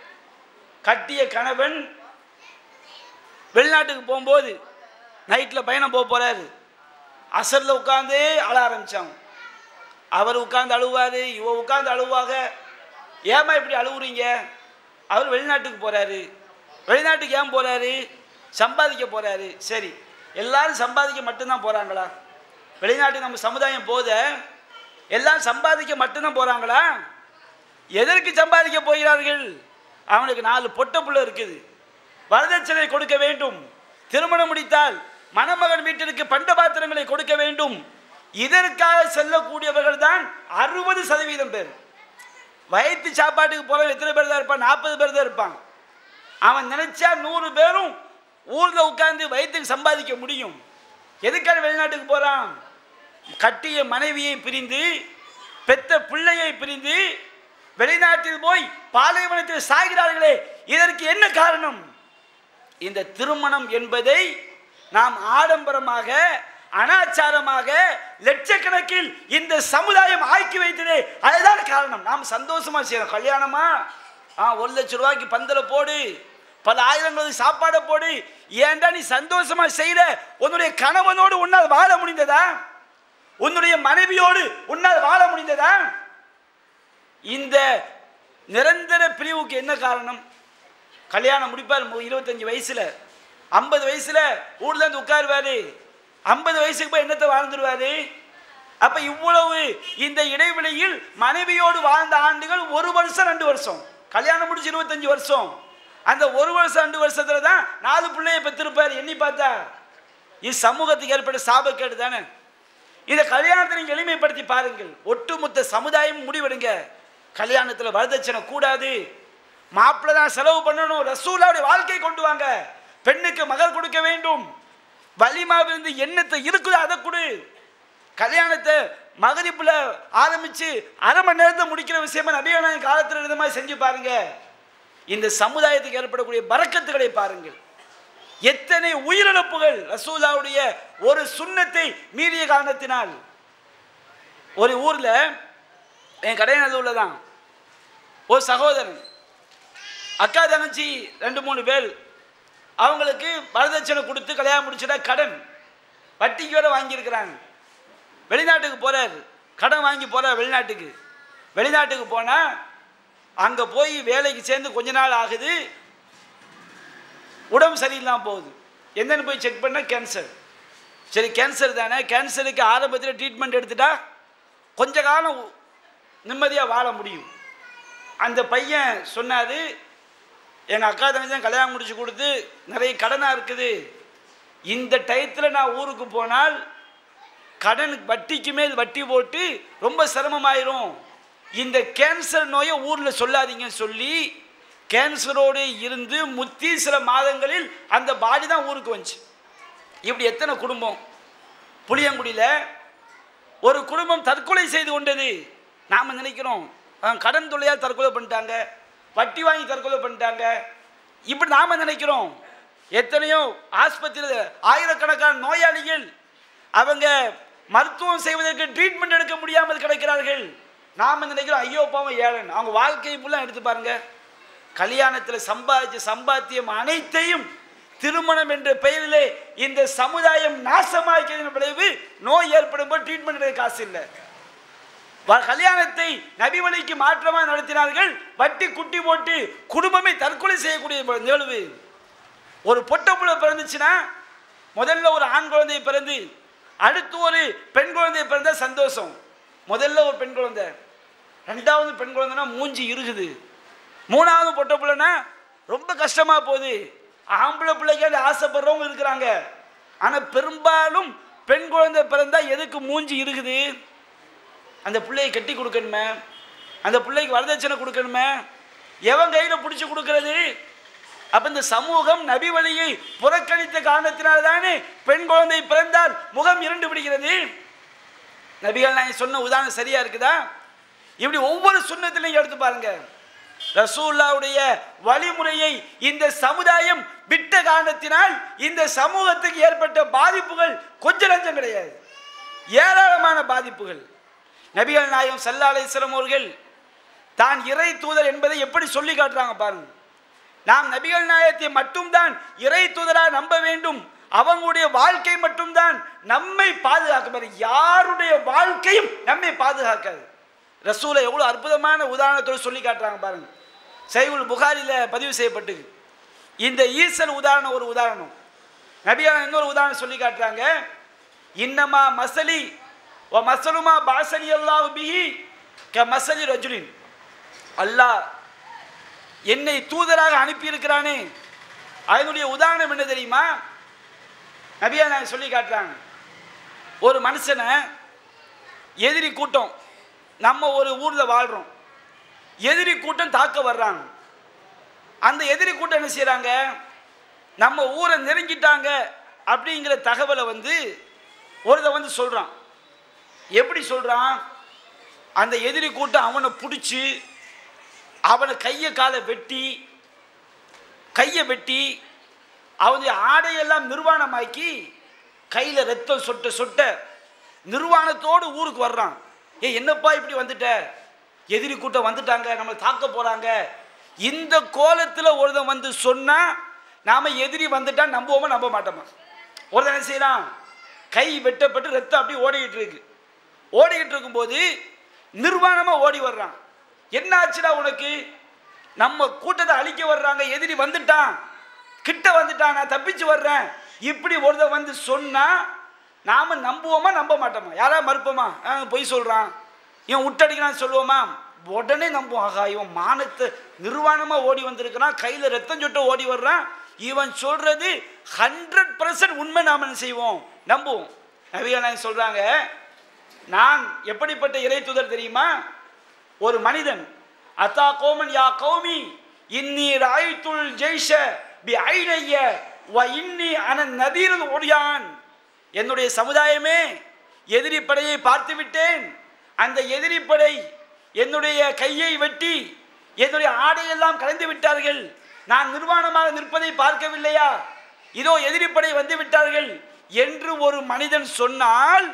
கட்டிய கணவன் வெளிநாட்டுக்கு போகும்போது நைட்டில் பயணம் போக போகிறாரு அசரில் உட்காந்தே அழ ஆரம்பித்தாங்க அவர் உட்காந்து அழுவார் இவ உட்காந்து அழுவாக ஏமா இப்படி அழுவுறீங்க அவர் வெளிநாட்டுக்கு போகிறாரு வெளிநாட்டுக்கு ஏன் போகிறாரு சம்பாதிக்க போகிறாரு சரி எல்லாரும் சம்பாதிக்க மட்டும்தான் போகிறாங்களா வெளிநாட்டுக்கு நம்ம சமுதாயம் போத எல்லாம் சம்பாதிக்க மட்டும்தான் போறாங்களா எதற்கு சம்பாதிக்க போகிறார்கள் அவனுக்கு நாலு பொட்ட புள்ள இருக்குது வரதட்சணை கொடுக்க வேண்டும் திருமணம் முடித்தால் மணமகன் வீட்டிற்கு பண்ட பாத்திரங்களை கொடுக்க வேண்டும் இதற்காக செல்லக்கூடியவர்கள் தான் அறுபது சதவீதம் பேர் வயிற்று சாப்பாட்டுக்கு போற எத்தனை பேர் தான் இருப்பான் நாற்பது பேர் தான் இருப்பான் அவன் நினைச்சா நூறு பேரும் ஊர்ல உட்கார்ந்து வயிற்றுக்கு சம்பாதிக்க முடியும் எதுக்காக வெளிநாட்டுக்கு போறான் கட்டிய மனைவியை பிரிந்து பெத்த பிள்ளையை பிரிந்து வெளிநாட்டில் போய் பாலைவனத்தில் சாகிறார்களே இதற்கு என்ன காரணம் இந்த திருமணம் என்பதை நாம் ஆடம்பரமாக அனாச்சாரமாக லட்சக்கணக்கில் இந்த சமுதாயம் ஆக்கி வைத்ததே அதுதான் காரணம் நாம் சந்தோஷமா செய்யறோம் கல்யாணமா ஆ ஒரு லட்சம் ரூபாய்க்கு பந்தல போடு பல ஆயிரங்களுக்கு சாப்பாடை போடு ஏன்டா நீ சந்தோஷமா செய்யற உன்னுடைய கணவனோடு உன்னால் வாழ முடிந்ததா உன்னுடைய மனைவியோடு உன்னால் வாழ முடிந்ததா இந்த நிரந்தர பிரிவுக்கு என்ன காரணம் கல்யாணம் முடிப்பார் மு- இருபத்தஞ்சு வயசுல ஐம்பது வயசுல ஊர்ல இருந்து உட்காருவாரு ஐம்பது வயசுக்கு போய் என்னத்தை வாழ்ந்துருவாரு அப்ப இவ்வளவு இந்த இடைவெளியில் மனைவியோடு வாழ்ந்த ஆண்டுகள் ஒரு வருஷம் ரெண்டு வருஷம் கல்யாணம் முடிச்சு இருபத்தஞ்சு வருஷம் அந்த ஒரு வருஷம் ரெண்டு வருஷத்துல தான் நாலு பிள்ளைய பெற்றிருப்பார் எண்ணி பார்த்தா இது சமூகத்துக்கு ஏற்பட்ட சாபக்கேடு தானே இந்த கல்யாணத்தை நீங்க எளிமைப்படுத்தி பாருங்கள் ஒட்டுமொத்த சமுதாயம் முடிவெடுங்க கல்யாணத்துல வரதட்சணை கூடாது மாப்பிள்ளை தான் செலவு பண்ணணும் ரசூலாவுடைய வாழ்க்கை கொண்டு வாங்க பெண்ணுக்கு மகள் கொடுக்க வேண்டும் வலிமாவிலிருந்து எண்ணத்தை இருக்குதோ அதை கொடு கல்யாணத்தை மகரிப்புல ஆரம்பிச்சு அரை மணி நேரத்தை முடிக்கிற விஷயமா நபியான காலத்தில் இருந்த மாதிரி செஞ்சு பாருங்க இந்த சமுதாயத்துக்கு ஏற்படக்கூடிய பறக்கத்துகளை பாருங்கள் எத்தனை உயிரிழப்புகள் ரசூலாவுடைய ஒரு சுண்ணத்தை மீறிய காரணத்தினால் ஒரு ஊர்ல என் கடைநல்லூர்ல தான் ஒரு சகோதரன் அக்கா தங்கச்சி ரெண்டு மூணு பேர் அவங்களுக்கு வரதட்சணை கொடுத்து கல்யாணம் முடிச்சிட்டா கடன் வட்டிக்கு வேற வாங்கியிருக்கிறாங்க வெளிநாட்டுக்கு போறாரு கடன் வாங்கி போறார் வெளிநாட்டுக்கு வெளிநாட்டுக்கு போனா அங்க போய் வேலைக்கு சேர்ந்து கொஞ்ச நாள் ஆகுது உடம்பு சரியில்லாம போகுது என்னன்னு போய் செக் பண்ணா கேன்சர் சரி கேன்சர் தானே கேன்சருக்கு ஆரம்பத்தில் ட்ரீட்மெண்ட் எடுத்துட்டா கொஞ்ச காலம் நிம்மதியாக வாழ முடியும் அந்த பையன் சொன்னாரு எங்கள் அக்கா தங்கச்சி தான் கல்யாணம் முடிச்சு கொடுத்து நிறைய கடனாக இருக்குது இந்த டயத்தில் நான் ஊருக்கு போனால் கடன் வட்டிக்கு மேல் வட்டி போட்டு ரொம்ப சிரமமாயிரும் இந்த கேன்சர் நோயை ஊரில் சொல்லாதீங்கன்னு சொல்லி கேன்சரோடு இருந்து முத்தி சில மாதங்களில் அந்த பாடி தான் ஊருக்கு வந்துச்சு இப்படி எத்தனை குடும்பம் புளியங்குடியில் ஒரு குடும்பம் தற்கொலை செய்து கொண்டது நாம் நினைக்கிறோம் அஹ், கடன் தொல்லையால் தற்கொலை பண்ணிட்டாங்க வட்டி வாங்கி தற்கொலை பண்ணிட்டாங்க இப்படி நாம் நினைக்கிறோம் எத்தனையோ ஆஸ்பத்திரியில் ஆயிரக்கணக்கான நோயாளிகள் அவங்க மருத்துவம் செய்வதற்கு ட்ரீட்மெண்ட் எடுக்க முடியாமல் கிடைக்கிறார்கள் நாம் நினைக்கிறோம் ஐயோ பாவம் ஏழன் அவங்க வாழ்க்கை ஃபுல்லாக எடுத்து பாருங்க கல்யாணத்தில் சம்பாதிச்ச சம்பாத்தியம் அனைத்தையும் திருமணம் என்ற பெயரிலே இந்த சமுதாயம் நாசமாக்கிறதன் விளைவு நோய் ஏற்படும் போது ட்ரீட்மெண்ட் எடுக்க காசு இல்லை வ- கல்யாணத்தை நபி வழிக்கு மாற்றமாக நடத்தினார்கள் வட்டி குட்டி போட்டு குடும்பமே தற்கொலை செய்யக்கூடிய ப- நிகழ்வு ஒரு பொட்ட புள்ள பிறந்துச்சுன்னா முதல்ல ஒரு ஆண் குழந்தை பிறந்து அடுத்து ஒரு பெண் குழந்தை பிறந்தா சந்தோஷம் முதல்ல ஒரு பெண் குழந்தை ரெண்டாவது பெண் குழந்தைனா மூஞ்சி இருக்குது மூணாவது பொட்ட பிள்ளைனா ரொம்ப கஷ்டமா போகுது ஆம்பளை பிள்ளைக்கு ஆசைப்படுறவங்க இருக்கிறாங்க ஆனா பெரும்பாலும் பெண் குழந்தை பிறந்தா எதுக்கு மூஞ்சி இருக்குது அந்த பிள்ளையை கட்டி கொடுக்கணுமே அந்த பிள்ளைக்கு வரதட்சணை கொடுக்கணுமே எவன் கையில் பிடிச்சி கொடுக்கறது அப்ப இந்த சமூகம் நபி வழியை புறக்கணித்த காரணத்தினால் தானே பெண் குழந்தை பிறந்தால் முகம் இருண்டு விடுகிறது நபிகள் நான் சொன்ன உதாரணம் சரியா இருக்குதா இப்படி ஒவ்வொரு சுண்ணத்திலையும் எடுத்து பாருங்க ரசூல்லாவுடைய வழிமுறையை இந்த சமுதாயம் விட்ட காரணத்தினால் இந்த சமூகத்துக்கு ஏற்பட்ட பாதிப்புகள் கொஞ்ச லஞ்சம் கிடையாது ஏராளமான பாதிப்புகள் நபிகள் நாயகம் சல்லா அலிஸ்லாம் அவர்கள் தான் இறை தூதர் என்பதை எப்படி சொல்லி காட்டுறாங்க பாருங்க நாம் நபிகள் நாயகத்தை மட்டும்தான் இறை தூதராக நம்ப வேண்டும் அவங்களுடைய வாழ்க்கை மட்டும்தான் நம்மை பாதுகாக்க யாருடைய வாழ்க்கையும் நம்மை பாதுகாக்காது ரசூலை எவ்வளோ அற்புதமான உதாரணத்தோடு சொல்லி காட்டுறாங்க பாருங்க சைவுல் புகாரில் பதிவு செய்யப்பட்டு இந்த ஈசல் உதாரணம் ஒரு உதாரணம் நபியான இன்னொரு உதாரணம் சொல்லி காட்டுறாங்க இன்னமா மசலி ஓ மசலுமா பாசனி அல்லாஹ் பிஹி க மசலி ரஜுலின் அல்லாஹ் என்னை தூதராக அனுப்பியிருக்கிறானே அதனுடைய உதாரணம் என்ன தெரியுமா நபியா நான் சொல்லி காட்டுறாங்க ஒரு மனுஷனை எதிரி கூட்டம் நம்ம ஒரு ஊரில் வாழ்கிறோம் எதிரி கூட்டம் தாக்க வர்றாங்க அந்த எதிரி கூட்டம் என்ன செய்கிறாங்க நம்ம ஊரை நெருங்கிட்டாங்க அப்படிங்கிற தகவலை வந்து ஒருத்த வந்து சொல்கிறான் எப்படி சொல்கிறான் அந்த எதிரி கூட்டம் அவனை பிடிச்சி அவனை கையை காலை வெட்டி கையை வெட்டி அவனுடைய ஆடையெல்லாம் நிர்வாணமாக்கி கையில் ரத்தம் சொட்ட சொட்ட நிர்வாணத்தோடு ஊருக்கு வர்றான் ஏ என்னப்பா இப்படி வந்துட்ட எதிரி கூட்டம் வந்துட்டாங்க நம்மளை தாக்க போகிறாங்க இந்த கோலத்தில் ஒருத்தன் வந்து சொன்னால் நாம் எதிரி வந்துட்டா நம்புவோமா நம்ப மாட்டோமா ஒருத்தன் என்ன செய்யறான் கை வெட்டப்பட்டு ரத்தம் அப்படியே ஓடிக்கிட்டு இருக்கு ஓடிக்கிட்டு இருக்கும்போது நிர்வாணமாக ஓடி வர்றான் என்ன ஆச்சுடா உனக்கு நம்ம கூட்டத்தை அழிக்க வர்றாங்க எதிரி வந்துட்டான் கிட்ட வந்துட்டான் நான் தப்பிச்சு வர்றேன் இப்படி ஒருத்தன் வந்து சொன்னா நாம நம்புவோமா நம்ப மாட்டோமா யாரா மறுப்போமா ஆ, பொய் சொல்றான் இவன் விட்டடிக்கிறான்னு சொல்லுவோமா உடனே நம்புவோம் ஆகா இவன் மானத்தை நிர்வாணமா ஓடி வந்திருக்கிறான் கையில ரத்தம் சொட்ட ஓடி வர்றான் இவன் சொல்றது ஹண்ட்ரட் பர்சன்ட் உண்மை நாம என்ன செய்வோம் நம்புவோம் நவியா சொல்றாங்க நான் எப்படிப்பட்ட இறை தூதர் தெரியுமா ஒரு மனிதன் அத்தா கோமன் யா கௌமி இன்னி ராய்த்துல் ஜெய்ஷ பி ஐனைய வ இன்னி அன நதீரல் ஒடியான் என்னுடைய சமுதாயமே எதிரி படையை பார்த்து விட்டேன் அந்த எதிரி படை என்னுடைய கையை வெட்டி என்னுடைய ஆடையெல்லாம் கலைந்து விட்டார்கள் நான் நிர்வாணமாக நிற்பதை பார்க்கவில்லையா இதோ எதிரி படை வந்து விட்டார்கள் என்று ஒரு மனிதன் சொன்னால்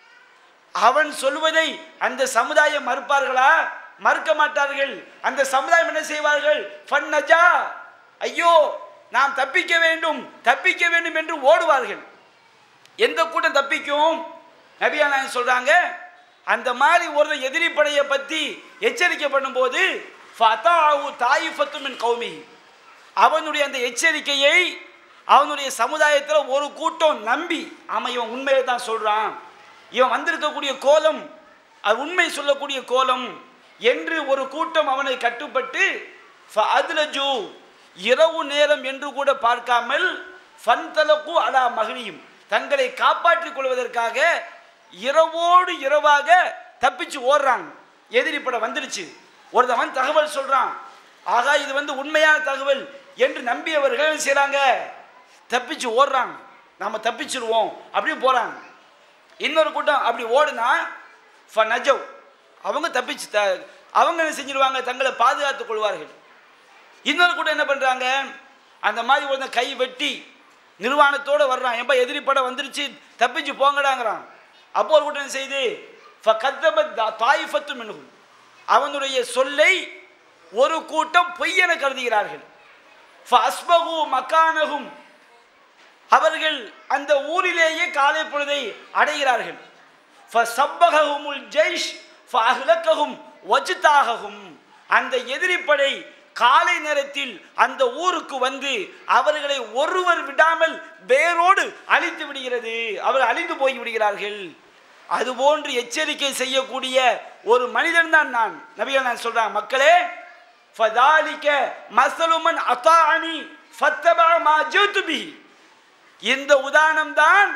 அவன் சொல்வதை அந்த சமுதாயம் மறுப்பார்களா மறுக்க மாட்டார்கள் அந்த சமுதாயம் என்ன செய்வார்கள் ஃபன்னஜா ஐயோ நாம் தப்பிக்க வேண்டும் தப்பிக்க வேண்டும் என்று ஓடுவார்கள் எந்த கூட்டம் தப்பிக்கும் நபியா நாயகம் சொல்றாங்க அந்த மாதிரி ஒரு எதிரி படையை பத்தி எச்சரிக்கை பண்ணும்போது ஃபதாவு தாயிஃபத்து மின் கௌமி அவனுடைய அந்த எச்சரிக்கையை அவனுடைய சமுதாயத்தில் ஒரு கூட்டம் நம்பி ஆமா இவன் உண்மையை தான் சொல்றான் இவன் வந்திருக்கக்கூடிய கோலம் அது உண்மை சொல்லக்கூடிய கோலம் என்று ஒரு கூட்டம் அவனை கட்டுப்பட்டு அதுலஜு இரவு நேரம் என்று கூட பார்க்காமல் ஃபன்தலகு அலா மகிழியும் தங்களை காப்பாற்றிக் கொள்வதற்காக இரவோடு இரவாக தப்பிச்சு ஓடுறாங்க எதிரி படம் வந்துருச்சு ஒருத்தவன் தகவல் சொல்றான் ஆகா இது வந்து உண்மையான தகவல் என்று நம்பியவர்கள் என்ன செய்றாங்க தப்பிச்சு ஓடுறாங்க நாம தப்பிச்சிருவோம் அப்படின்னு போறாங்க இன்னொரு கூட்டம் அப்படி ஓடுனா ஃப நஜவ் அவங்க தப்பிச்சு த அவங்க என்ன செஞ்சிருவாங்க தங்களை பாதுகாத்துக் கொள்வார்கள் இன்னொரு கூட்டம் என்ன பண்ணுறாங்க அந்த மாதிரி ஒரு கை வெட்டி நிர்வாணத்தோடு வர்றான் ஏன்பா எதிரி படம் வந்துருச்சு தப்பிச்சு போங்கடாங்கிறான் அப்போ ஒரு கூட்டம் என்ன செய்யுது ஃப கத்தபத் தாயிஃபத்து மின்ஹும் அவனுடைய சொல்லை ஒரு கூட்டம் பொய்யென கருதுகிறார்கள் ஃப அஸ்பகு மக்கானகும் அவர்கள் அந்த ஊரிலேயே காலை பொழுதை அடைகிறார்கள் ஃபசப்பகஹுமுல் ஜெய்ஷ் ஃபஅஹ்லக்கஹும் வஜ்தாகஹும் அந்த எதிரிப்படை காலை நேரத்தில் அந்த ஊருக்கு வந்து அவர்களை ஒருவர் விடாமல் வேரோடு அழித்து விடுகிறது அவர் அழிந்து போய் விடுகிறார்கள் அதுபோன்று எச்சரிக்கை செய்யக்கூடிய ஒரு மனிதன் தான் நான் நபிகள் நான் சொல்றேன் மக்களே ஃபதாலிக மசலுமன் அத்தானி ஃபத்தபா மா ஜித்து பிஹி இந்த உதாரணம் தான்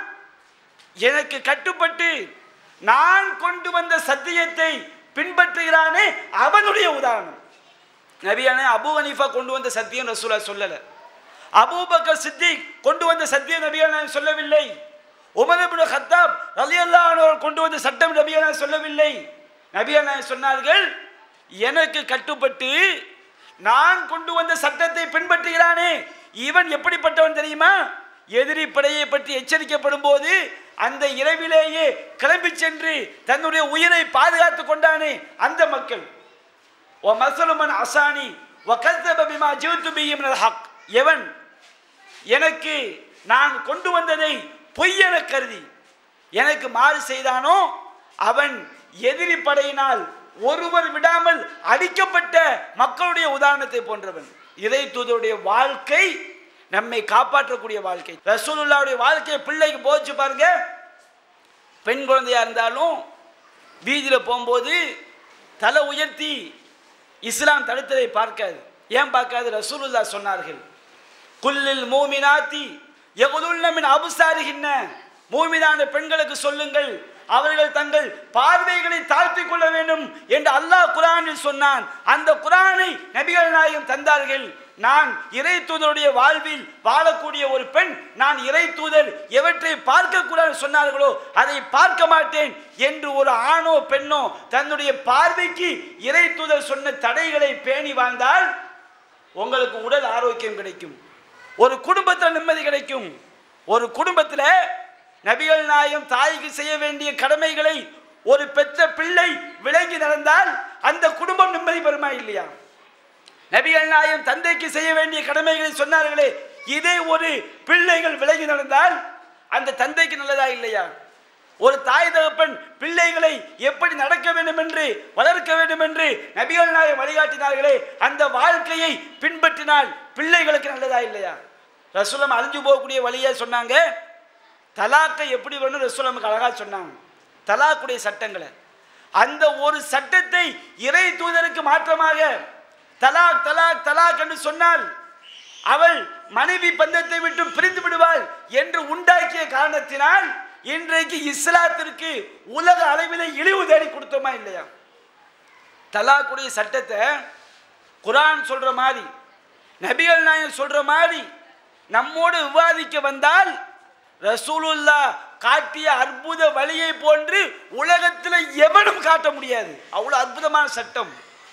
எனக்கு கட்டுப்பட்டு நான் கொண்டு வந்த சத்தியத்தை பின்பற்றுகிறானே அவனுடைய உதாரணம் நபியான அபு ஹனீஃபா கொண்டு வந்த சத்தியம் ரசூலா சொல்லல அபூபக்கர் சித்திக் கொண்டு வந்த சத்தியம் நபியான சொல்லவில்லை உமர் இப்னு ஹத்தாப் ரலியல்லாஹு அன்ஹு அவர்கள் கொண்டு வந்த சட்டம் நபியான சொல்லவில்லை நபியான சொன்னார்கள் எனக்கு கட்டுப்பட்டு நான் கொண்டு வந்த சட்டத்தை பின்பற்றுகிறானே இவன் எப்படிப்பட்டவன் தெரியுமா எதிரி படையை பற்றி எச்சரிக்கப்படும் போது அந்த இரவிலேயே கிளம்பி சென்று தன்னுடைய உயிரை பாதுகாத்துக் கொண்டானே அந்த மக்கள் ஓ மசலுமன் அசானி ஓ கல்தப பிமா ஜீவித்து பிஹி மினல் ஹக் எவன் எனக்கு நான் கொண்டு வந்ததை பொய்யென கருதி எனக்கு மாறு செய்தானோ அவன் எதிரி படையினால் ஒருவர் விடாமல் அடிக்கப்பட்ட மக்களுடைய உதாரணத்தை போன்றவன் இறை தூதருடைய வாழ்க்கை நம்மை காப்பாற்றக்கூடிய வாழ்க்கை ரசூலுல்லாவுடைய வாழ்க்கையை பிள்ளைக்கு போச்சு பாருங்க பெண் குழந்தையா இருந்தாலும் வீதியில் போகும்போது தலை உயர்த்தி இஸ்லாம் தடுத்ததை பார்க்காது ஏன் பார்க்காது ரசூலுல்லா சொன்னார்கள் குல்லில் மூமினாத்தி எகுதுல்ல மின் அபுசாரிகின்ன மூமினான பெண்களுக்கு சொல்லுங்கள் அவர்கள் தங்கள் பார்வைகளை தாழ்த்திக் கொள்ள வேண்டும் என்று அல்லாஹ் குரானில் சொன்னான் அந்த குரானை நபிகள் நாயகம் தந்தார்கள் நான் இறை தூதருடைய வாழ்வில் வாழக்கூடிய ஒரு பெண் நான் இறை தூதர் எவற்றை பார்க்க கூடாது சொன்னார்களோ அதை பார்க்க மாட்டேன் என்று ஒரு ஆணோ பெண்ணோ தன்னுடைய பார்வைக்கு இறை தூதர் சொன்ன தடைகளை பேணி வாழ்ந்தால் உங்களுக்கு உடல் ஆரோக்கியம் கிடைக்கும் ஒரு குடும்பத்தில் நிம்மதி கிடைக்கும் ஒரு குடும்பத்தில் நபிகள் நாயகம் தாய்க்கு செய்ய வேண்டிய கடமைகளை ஒரு பெற்ற பிள்ளை விளங்கி நடந்தால் அந்த குடும்பம் நிம்மதி பெறுமா இல்லையா நபிகள் நாயகம் தந்தைக்கு செய்ய வேண்டிய கடமைகளை சொன்னார்களே இதே ஒரு பிள்ளைகள் விலகி நடந்தால் அந்த தந்தைக்கு நல்லதா இல்லையா ஒரு தாய் தகப்பன் பிள்ளைகளை எப்படி நடக்க வேண்டும் என்று வளர்க்க வேண்டும் என்று நபிகள் நாயகம் வழிகாட்டினார்களே அந்த வாழ்க்கையை பின்பற்றினால் பிள்ளைகளுக்கு நல்லதா இல்லையா ரசூலம் அழிஞ்சு போகக்கூடிய வழியை சொன்னாங்க தலாக்கை எப்படி வேணும் ரசூலமுக்கு அழகா சொன்னாங்க தலாக்குடைய சட்டங்களை அந்த ஒரு சட்டத்தை இறை தூதருக்கு மாற்றமாக தலாக் தலாக் தலாக் என்று சொன்னால் அவள் மனைவி பந்தத்தை விட்டு பிரிந்து விடுவாள் என்று உண்டாக்கிய காரணத்தினால் இன்றைக்கு இஸ்லாத்திற்கு உலக அளவில் இழிவு தேடி கொடுத்தோமா இல்லையா தலாக்குடைய சட்டத்தை குரான் சொல்ற மாதிரி நபிகள் நாயகம் சொல்ற மாதிரி நம்மோடு விவாதிக்க வந்தால் ரசூலுல்லா காட்டிய அற்புத வழியை போன்று உலகத்தில் எவனும் காட்ட முடியாது அவ்வளோ அற்புதமான சட்டம்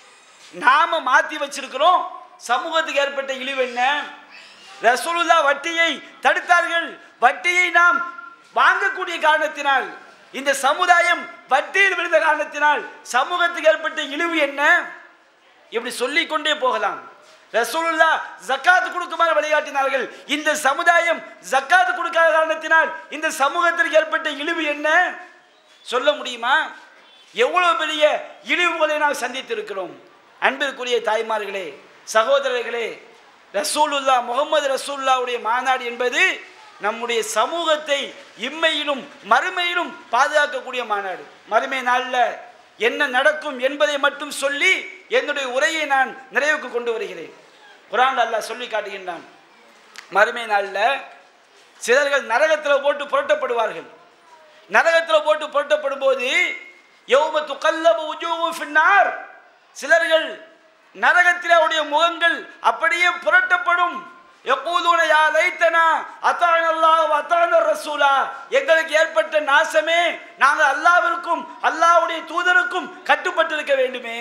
நாம மாத்தி வச்சிருக்கிறோம் சமூகத்துக்கு ஏற்பட்ட இழிவு என்ன ரசூலுல்லா வட்டியை தடுத்தார்கள் வட்டியை நாம் வாங்கக்கூடிய காரணத்தினால் இந்த சமுதாயம் வட்டியில் விழுந்த காரணத்தினால் சமூகத்துக்கு ஏற்பட்ட இழிவு என்ன இப்படி சொல்லிக்கொண்டே போகலாம் ரசூலுல்லா ஜக்காத் கொடுக்குமாறு வழிகாட்டினார்கள் இந்த சமுதாயம் ஜக்காத் கொடுக்காத காரணத்தினால் இந்த சமூகத்திற்கு ஏற்பட்ட இழிவு என்ன சொல்ல முடியுமா எவ்வளவு பெரிய இழிவுகளை நாம் சந்தித்திருக்கிறோம் அன்பிற்குரிய தாய்மார்களே சகோதரர்களே ரசூலுல்லா முகமது ரசூலுல்லாவுடைய மாநாடு என்பது நம்முடைய சமூகத்தை இம்மையிலும் மறுமையிலும் பாதுகாக்கக்கூடிய மாநாடு மறுமை நாளில் என்ன நடக்கும் என்பதை மட்டும் சொல்லி என்னுடைய உரையை நான் நிறைவுக்கு கொண்டு வருகிறேன் குரான் அல்லாஹ் சொல்லி காட்டுகின்றான் மறுமை நாளில் சிலர்கள் நரகத்தில் போட்டு புரட்டப்படுவார்கள் நரகத்தில் போட்டு புரட்டப்படும் போது யௌம துகல்லபு உஜூஹு ஃபின்னார் சிலர்கள் நரகத்தில் அவருடைய முகங்கள் அப்படியே புரட்டப்படும் எப்போதுன யா லைத்தனா அத்தான் அல்லாஹ் அத்தான் ரசூலா எங்களுக்கு ஏற்பட்ட நாசமே நாங்கள் அல்லாவிற்கும் அல்லாஹ்வுடைய தூதருக்கும் கட்டுப்பட்டிருக்க வேண்டுமே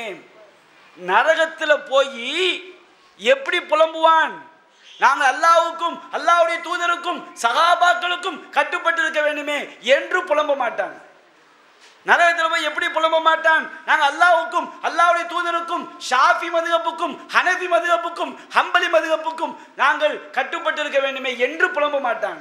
நரகத்தில் போய் எப்படி புலம்புவான் நாங்கள் அல்லாஹ்வுக்கும் அல்லாஹ்வுடைய தூதருக்கும் சகாபாக்களுக்கும் கட்டுப்பட்டிருக்க வேண்டுமே என்று புலம்ப மாட்டான் நரகத்தில் போய் எப்படி புலம்ப மாட்டான் நாங்கள் அல்லாஹ்வுக்கும் அல்லாஹ்வுடைய தூதருக்கும் ஷாஃபி மதுகப்புக்கும் ஹனஃபி மதுகப்புக்கும் ஹம்பலி மதுகப்புக்கும் நாங்கள் கட்டுப்பட்டிருக்க வேண்டுமே என்று புலம்ப மாட்டான்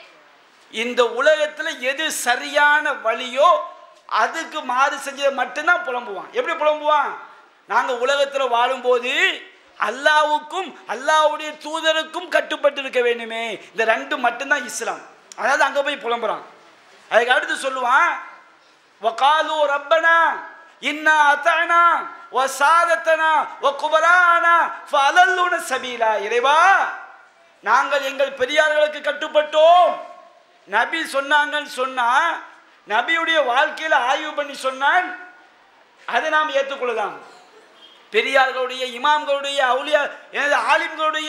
இந்த உலகத்தில் எது சரியான வழியோ அதுக்கு மாறு செஞ்சதை மட்டும்தான் புலம்புவான் எப்படி புலம்புவான் நாங்கள் உலகத்தில் வாழும்போது அல்லாவுக்கும் அல்லாவுடைய தூதருக்கும் கட்டுப்பட்டு இருக்க வேண்டுமே இந்த ரெண்டு மட்டும்தான் இஸ்லாம் அதாவது அங்கே போய் புலம்புறான் அதுக்கு அடுத்து சொல்லுவான் وقالوا ربنا إنا أطعنا وسادتنا وكبرانا فأضلونا السبيلا இறைவா நாங்கள் எங்கள் பெரியார்களுக்கு கட்டுப்பட்டோம் நபி சொன்னாங்கன்னு சொன்னா நபியுடைய வாழ்க்கையில ஆய்வு பண்ணி சொன்னால் அதை நாம் ஏற்றுக்கொள்ளலாம் பெரியார்களுடைய இமாம்களுடைய அவுலியா எனது ஆலிம்களுடைய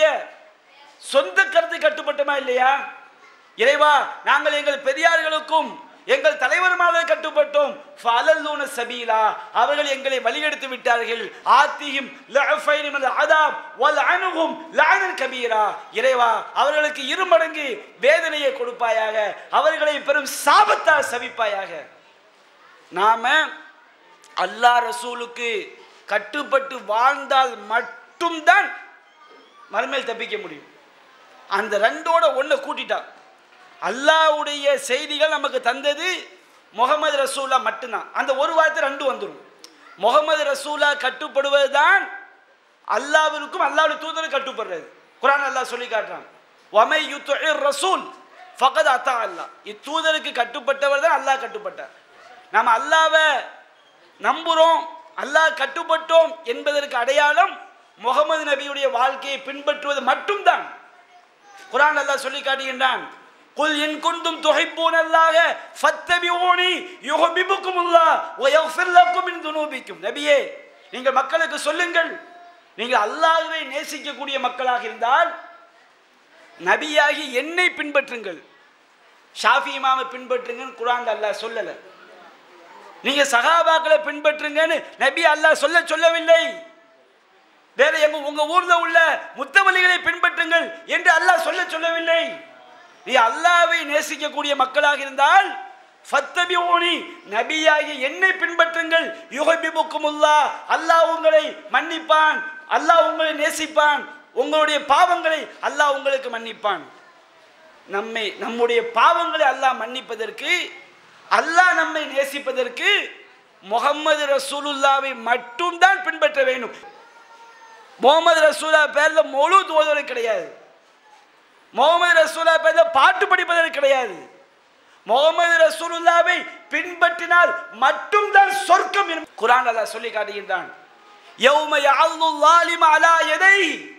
சொந்த கருத்து கட்டுப்பட்டோமா இல்லையா இறைவா நாங்கள் எங்கள் பெரியார்களுக்கும் எங்கள் தலைவருமாக கட்டுப்பட்டோம் ஃபலல்லூன சபீலா அவர்கள் எங்களை வழிகெடுத்து விட்டார்கள் ஆத்தியும் லஅஃபைனி மினல் அதாப் வல் அனுகும் லஅனன் கபீரா இறைவா அவர்களுக்கு இரு மடங்கு வேதனையை கொடுப்பாயாக அவர்களை பெரும் சாபத்தால் சபிப்பாயாக நாம அல்லாஹ் ரசூலுக்கு கட்டுப்பட்டு வாழ்ந்தால் மட்டும்தான் மறுமையில் தப்பிக்க முடியும் அந்த ரெண்டோட ஒன்றை கூட்டிட்டான் அல்லாவுடைய செய்திகள் நமக்கு தந்தது முகமது ரசூலா மட்டும்தான் அந்த ஒரு வார்த்தை ரெண்டு வந்துடும் முகமது ரசூலா கட்டுப்படுவது தான் அல்லாவிற்கும் அல்லாவுடைய தூதருக்கு கட்டுப்படுறது குரான் அல்லாஹ் சொல்லி காட்டுறான் ஒமை யுத்து ரசூல் ஃபகத் அத்தா அல்லாஹ் இத்தூதருக்கு கட்டுப்பட்டவர் தான் அல்லாஹ் கட்டுப்பட்டார் நம்ம அல்லாவை நம்புறோம் அல்லாஹ் கட்டுப்பட்டோம் என்பதற்கு அடையாளம் முகமது நபியுடைய வாழ்க்கையை பின்பற்றுவது மட்டும்தான் குரான் அல்லாஹ் சொல்லி காட்டுகின்றான் குல் இன் குந்தும் துஹிப்பூன் அல்லாஹ ஃபத்தபிஊனி யுஹிப்புக்குமுல்லாஹ் வ யக்ஃபிர் லக்கும் மின் துனூபிக்கும் நபியே நீங்கள் மக்களுக்கு சொல்லுங்கள் நீங்கள் அல்லாஹ்வை நேசிக்கக்கூடிய மக்களாக இருந்தால் நபியாகி என்னை பின்பற்றுங்கள் ஷாஃபி இமாமை பின்பற்றுங்கன்னு குரான் அல்லாஹ் சொல்லல நீங்க சகாபாக்களை பின்பற்றுங்கன்னு நபி அல்லாஹ் சொல்ல சொல்லவில்லை வேற எங்க உங்க ஊர்ல உள்ள முத்தவலிகளை பின்பற்றுங்கள் என்று அல்லாஹ் சொல்ல சொல்லவில்லை நீ அல்லாவை நேசிக்கக்கூடிய மக்களாக இருந்தால் ஃபத்தபிஊனி நபியாகி என்னை பின்பற்றுங்கள் யுஹிப்புக்குமுல்லா அல்லாஹ் உங்களை மன்னிப்பான் அல்லாஹ் உங்களை நேசிப்பான் உங்களுடைய பாவங்களை அல்லாஹ் உங்களுக்கு மன்னிப்பான் நம்மை நம்முடைய பாவங்களை அல்லாஹ் மன்னிப்பதற்கு அல்லாஹ் நம்மை நேசிப்பதற்கு முகம்மது ரசூலுல்லாவை மட்டும்தான் பின்பற்ற வேண்டும் முகமது ரசூலா பேர்ல முழு ஓதுவது கிடையாது முகமது ரசூலா பேர்ல பாட்டு படிப்பதற்கு கிடையாது முகமது ரசூலுல்லாவை பின்பற்றினால் மட்டும்தான் சொர்க்கம் என்று குரான் அல்லாஹ் சொல்லி காட்டுகின்றான் யௌம யஅல்லுல் லாலிம அலா எதை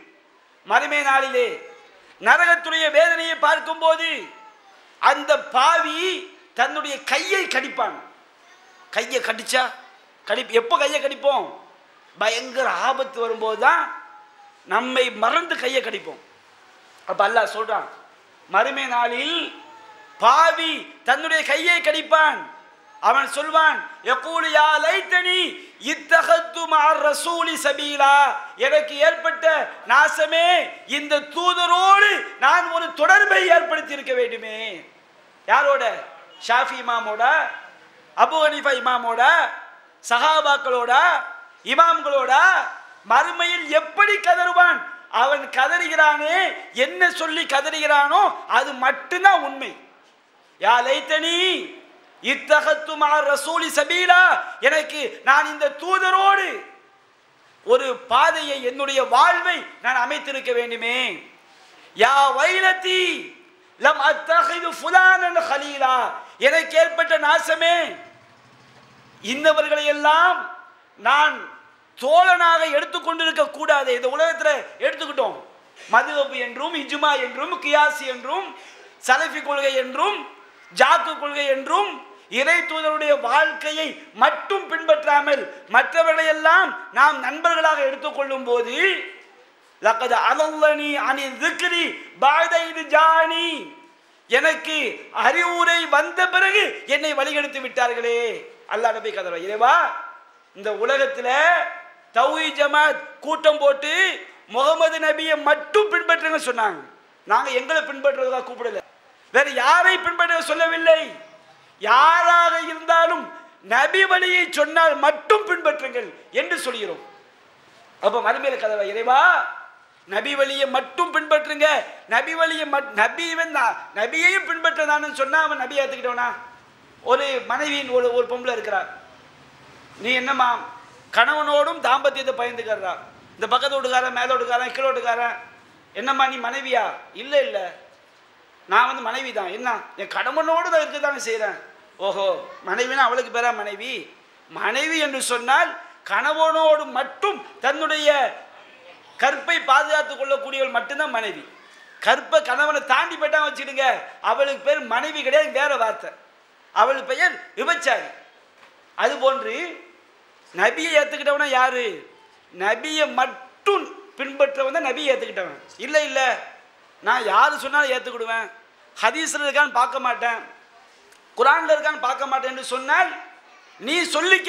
மறுமை நாளிலே நரகத்துடைய வேதனையை பார்க்கும்போது அந்த பாவி தன்னுடைய கையை கடிப்பான் கையை கடிச்சா கடி எப்போ கையை கடிப்போம் பயங்கர ஆபத்து வரும்போது தான் நம்மை மறந்து கையை கடிப்போம் அப்ப அல்லாஹ் சொல்றான் மறுமை நாளில் பாவி தன்னுடைய கையை கடிப்பான் அவன் சொல்வான் யகூலு யா லைத்தனி இத்தகத்து மார் ரசூலி சபீலா எனக்கு ஏற்பட்ட நாசமே இந்த தூதரோடு நான் ஒரு தொடர்பை ஏற்படுத்தி இருக்க வேண்டுமே யாரோட ஷாஃபி இமாமோட அபு ஹனீஃபா இமாமோட சஹாபாக்களோட இமாம்களோட மறுமையில் எப்படி கதறுவான் அவன் கதறுகிறானே என்ன சொல்லி கதறுகிறானோ அது மட்டும்தான் உண்மை யா லைத்தனி இத்தகத்து மார் ரசூலி சபீலா எனக்கு நான் இந்த தூதரோடு ஒரு பாதையை என்னுடைய வாழ்வை நான் அமைத்திருக்க வேண்டுமே யா வைலத்தி லம் அத்தஹிது ஃபுலானன் ஹலீலா எனக்கு ஏற்பட்ட நாசமே இன்னவர்களை எல்லாம் நான் தோழனாக எடுத்துக்கொண்டிருக்க கூடாது இந்த உலகத்தில் எடுத்துக்கிட்டோம் மதுவப்பு என்றும் இஜ்மா என்றும் கியாசி என்றும் சலஃபி கொள்கை என்றும் ஜாக்கு கொள்கை என்றும் இறை தூதருடைய வாழ்க்கையை மட்டும் பின்பற்றாமல் மற்றவர்களை எல்லாம் நாம் நண்பர்களாக எடுத்துக்கொள்ளும் போது லக்கத அலல்லனி அனி திக்ரி பாத இது ஜானி எனக்கு அறிவுரை வந்த பிறகு என்னை வழிகெடுத்து விட்டார்களே அல்லாஹ் நபி கதற இறைவா இந்த உலகத்துல தௌஹி ஜமாத் கூட்டம் போட்டு முகமது நபியை மட்டும் பின்பற்றுங்க சொன்னாங்க நாங்க எங்களை பின்பற்றுவதா கூப்பிடல வேற யாரை பின்பற்ற சொல்லவில்லை யாராக இருந்தாலும் நபி வழியை சொன்னால் மட்டும் பின்பற்றுங்கள் என்று சொல்கிறோம் அப்ப மறுமையில கதவை இறைவா நபி வழியை மட்டும் பின்பற்றுங்க நபி வழியை மட் நபி நபியையும் பின்பற்றதான்னு சொன்னா அவன் நபி ஏத்துக்கிட்டவனா ஒரு மனைவியின் ஒரு ஒரு பொம்பளை இருக்கிறார் நீ என்னம்மா கணவனோடும் தாம்பத்தியத்தை பயந்துக்கிறா இந்த பக்கத்து வீட்டுக்காரன் மேல வீட்டுக்காரன் கீழே வீட்டுக்காரன் என்னம்மா நீ மனைவியா இல்லை இல்லை நான் வந்து மனைவி தான் என்ன என் கணவனோடு தான் இருக்க தானே செய்கிறேன் ஓஹோ மனைவினா அவளுக்கு பேரா மனைவி மனைவி என்று சொன்னால் கணவனோடு மட்டும் தன்னுடைய கற்பை பாதுகாத்துக் கொள்ளக்கூடியவள் மட்டும்தான் மனைவி கற்பை கணவனை தாண்டி போயிட்டா வச்சுடுங்க அவளுக்கு பேர் மனைவி கிடையாது வேற வார்த்தை அவள் பெயர் விபச்சாரி அது போன்று நபியை ஏற்றுக்கிட்டவனா யாரு நபியை மட்டும் பின்பற்றவன் தான் நபியை ஏற்றுக்கிட்டவன் இல்லை இல்லை நான் யார் சொன்னாலும் ஏற்றுக்கிடுவேன் ஹதீஸில் இருக்கான்னு பார்க்க மாட்டேன் குரானில் இருக்கான்னு பார்க்க மாட்டேன் என்று சொன்னால் நீ சொல்லிக்க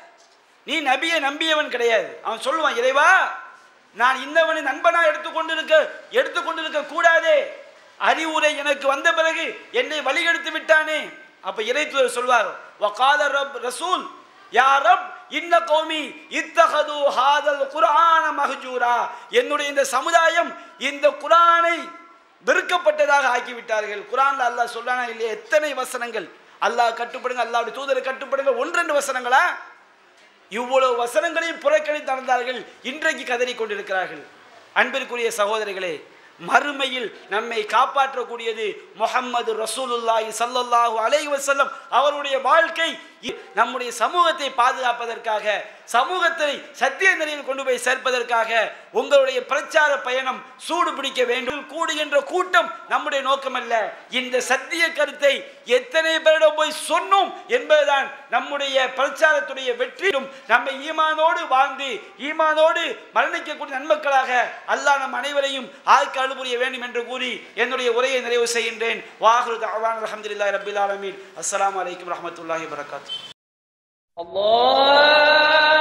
நீ நபியை நம்பியவன் கிடையாது அவன் சொல்லுவான் இறைவா நான் இன்னவனை நண்பனா எடுத்துக்கொண்டிருக்க எடுத்துக்கொண்டிருக்க கூடாதே அறிவுரை எனக்கு வந்த பிறகு என்னை வழிகெடுத்து விட்டானே அப்ப இறைத்துவர் சொல்வார் வகால ரப் ரசூல் யா ரப் இன்ன கௌமி இத்தகது ஹாதல் குர்ஆன மஹஜூரா என்னுடைய இந்த சமுதாயம் இந்த குர்ஆனை வெறுக்கப்பட்டதாக ஆக்கிவிட்டார்கள் குர்ஆன்ல அல்லாஹ் சொல்றானா இல்லையா எத்தனை வசனங்கள் அல்லாஹ் கட்டுப்படுங்க அல்லாஹ்வுடைய தூதரை கட்டுப்படுங்க ஒன்றெண்டு வசனங்களா இவ்வளவு வசனங்களையும் புறக்கணித்து நடந்தார்கள் இன்றைக்கு கதறிக் கொண்டிருக்கிறார்கள் அன்பிற்குரிய சகோதரிகளே மறுமையில் நம்மை காப்பாற்றக்கூடியது முஹம்மது ரசூலுல்லாஹி ஸல்லல்லாஹு அலைஹி வஸல்லம் அவருடைய வாழ்க்கை இ- நம்முடைய சமூகத்தை பாதுகாப்பதற்காக சமூகத்தை சத்திய நிலையில் கொண்டு போய் சேர்ப்பதற்காக உங்களுடைய பிரச்சார பயணம் சூடு பிடிக்க வேண்டும் கூடுகின்ற கூட்டம் நம்முடைய நோக்கம் அல்ல இந்த சத்திய கருத்தை எத்தனை பேரிடம் போய் சொன்னோம் என்பதுதான் நம்முடைய பிரச்சாரத்துடைய வெற்றியும் நம்ம ஈமானோடு வாழ்ந்து ஈமானோடு மரணிக்கக்கூடிய நன்மக்களாக அல்லாஹ் நம் அனைவரையும் ஆய்க்கு அழுபுரிய வேண்டும் என்று கூறி என்னுடைய உரையை நிறைவு செய்கின்றேன் வாஹுரு தவான் அலமதுல்லாஹி ரபில் ஆலமீன் அஸ்ஸலாமு அலைக்கும் ரஹமத்துல்லாஹி வரகாத்து الله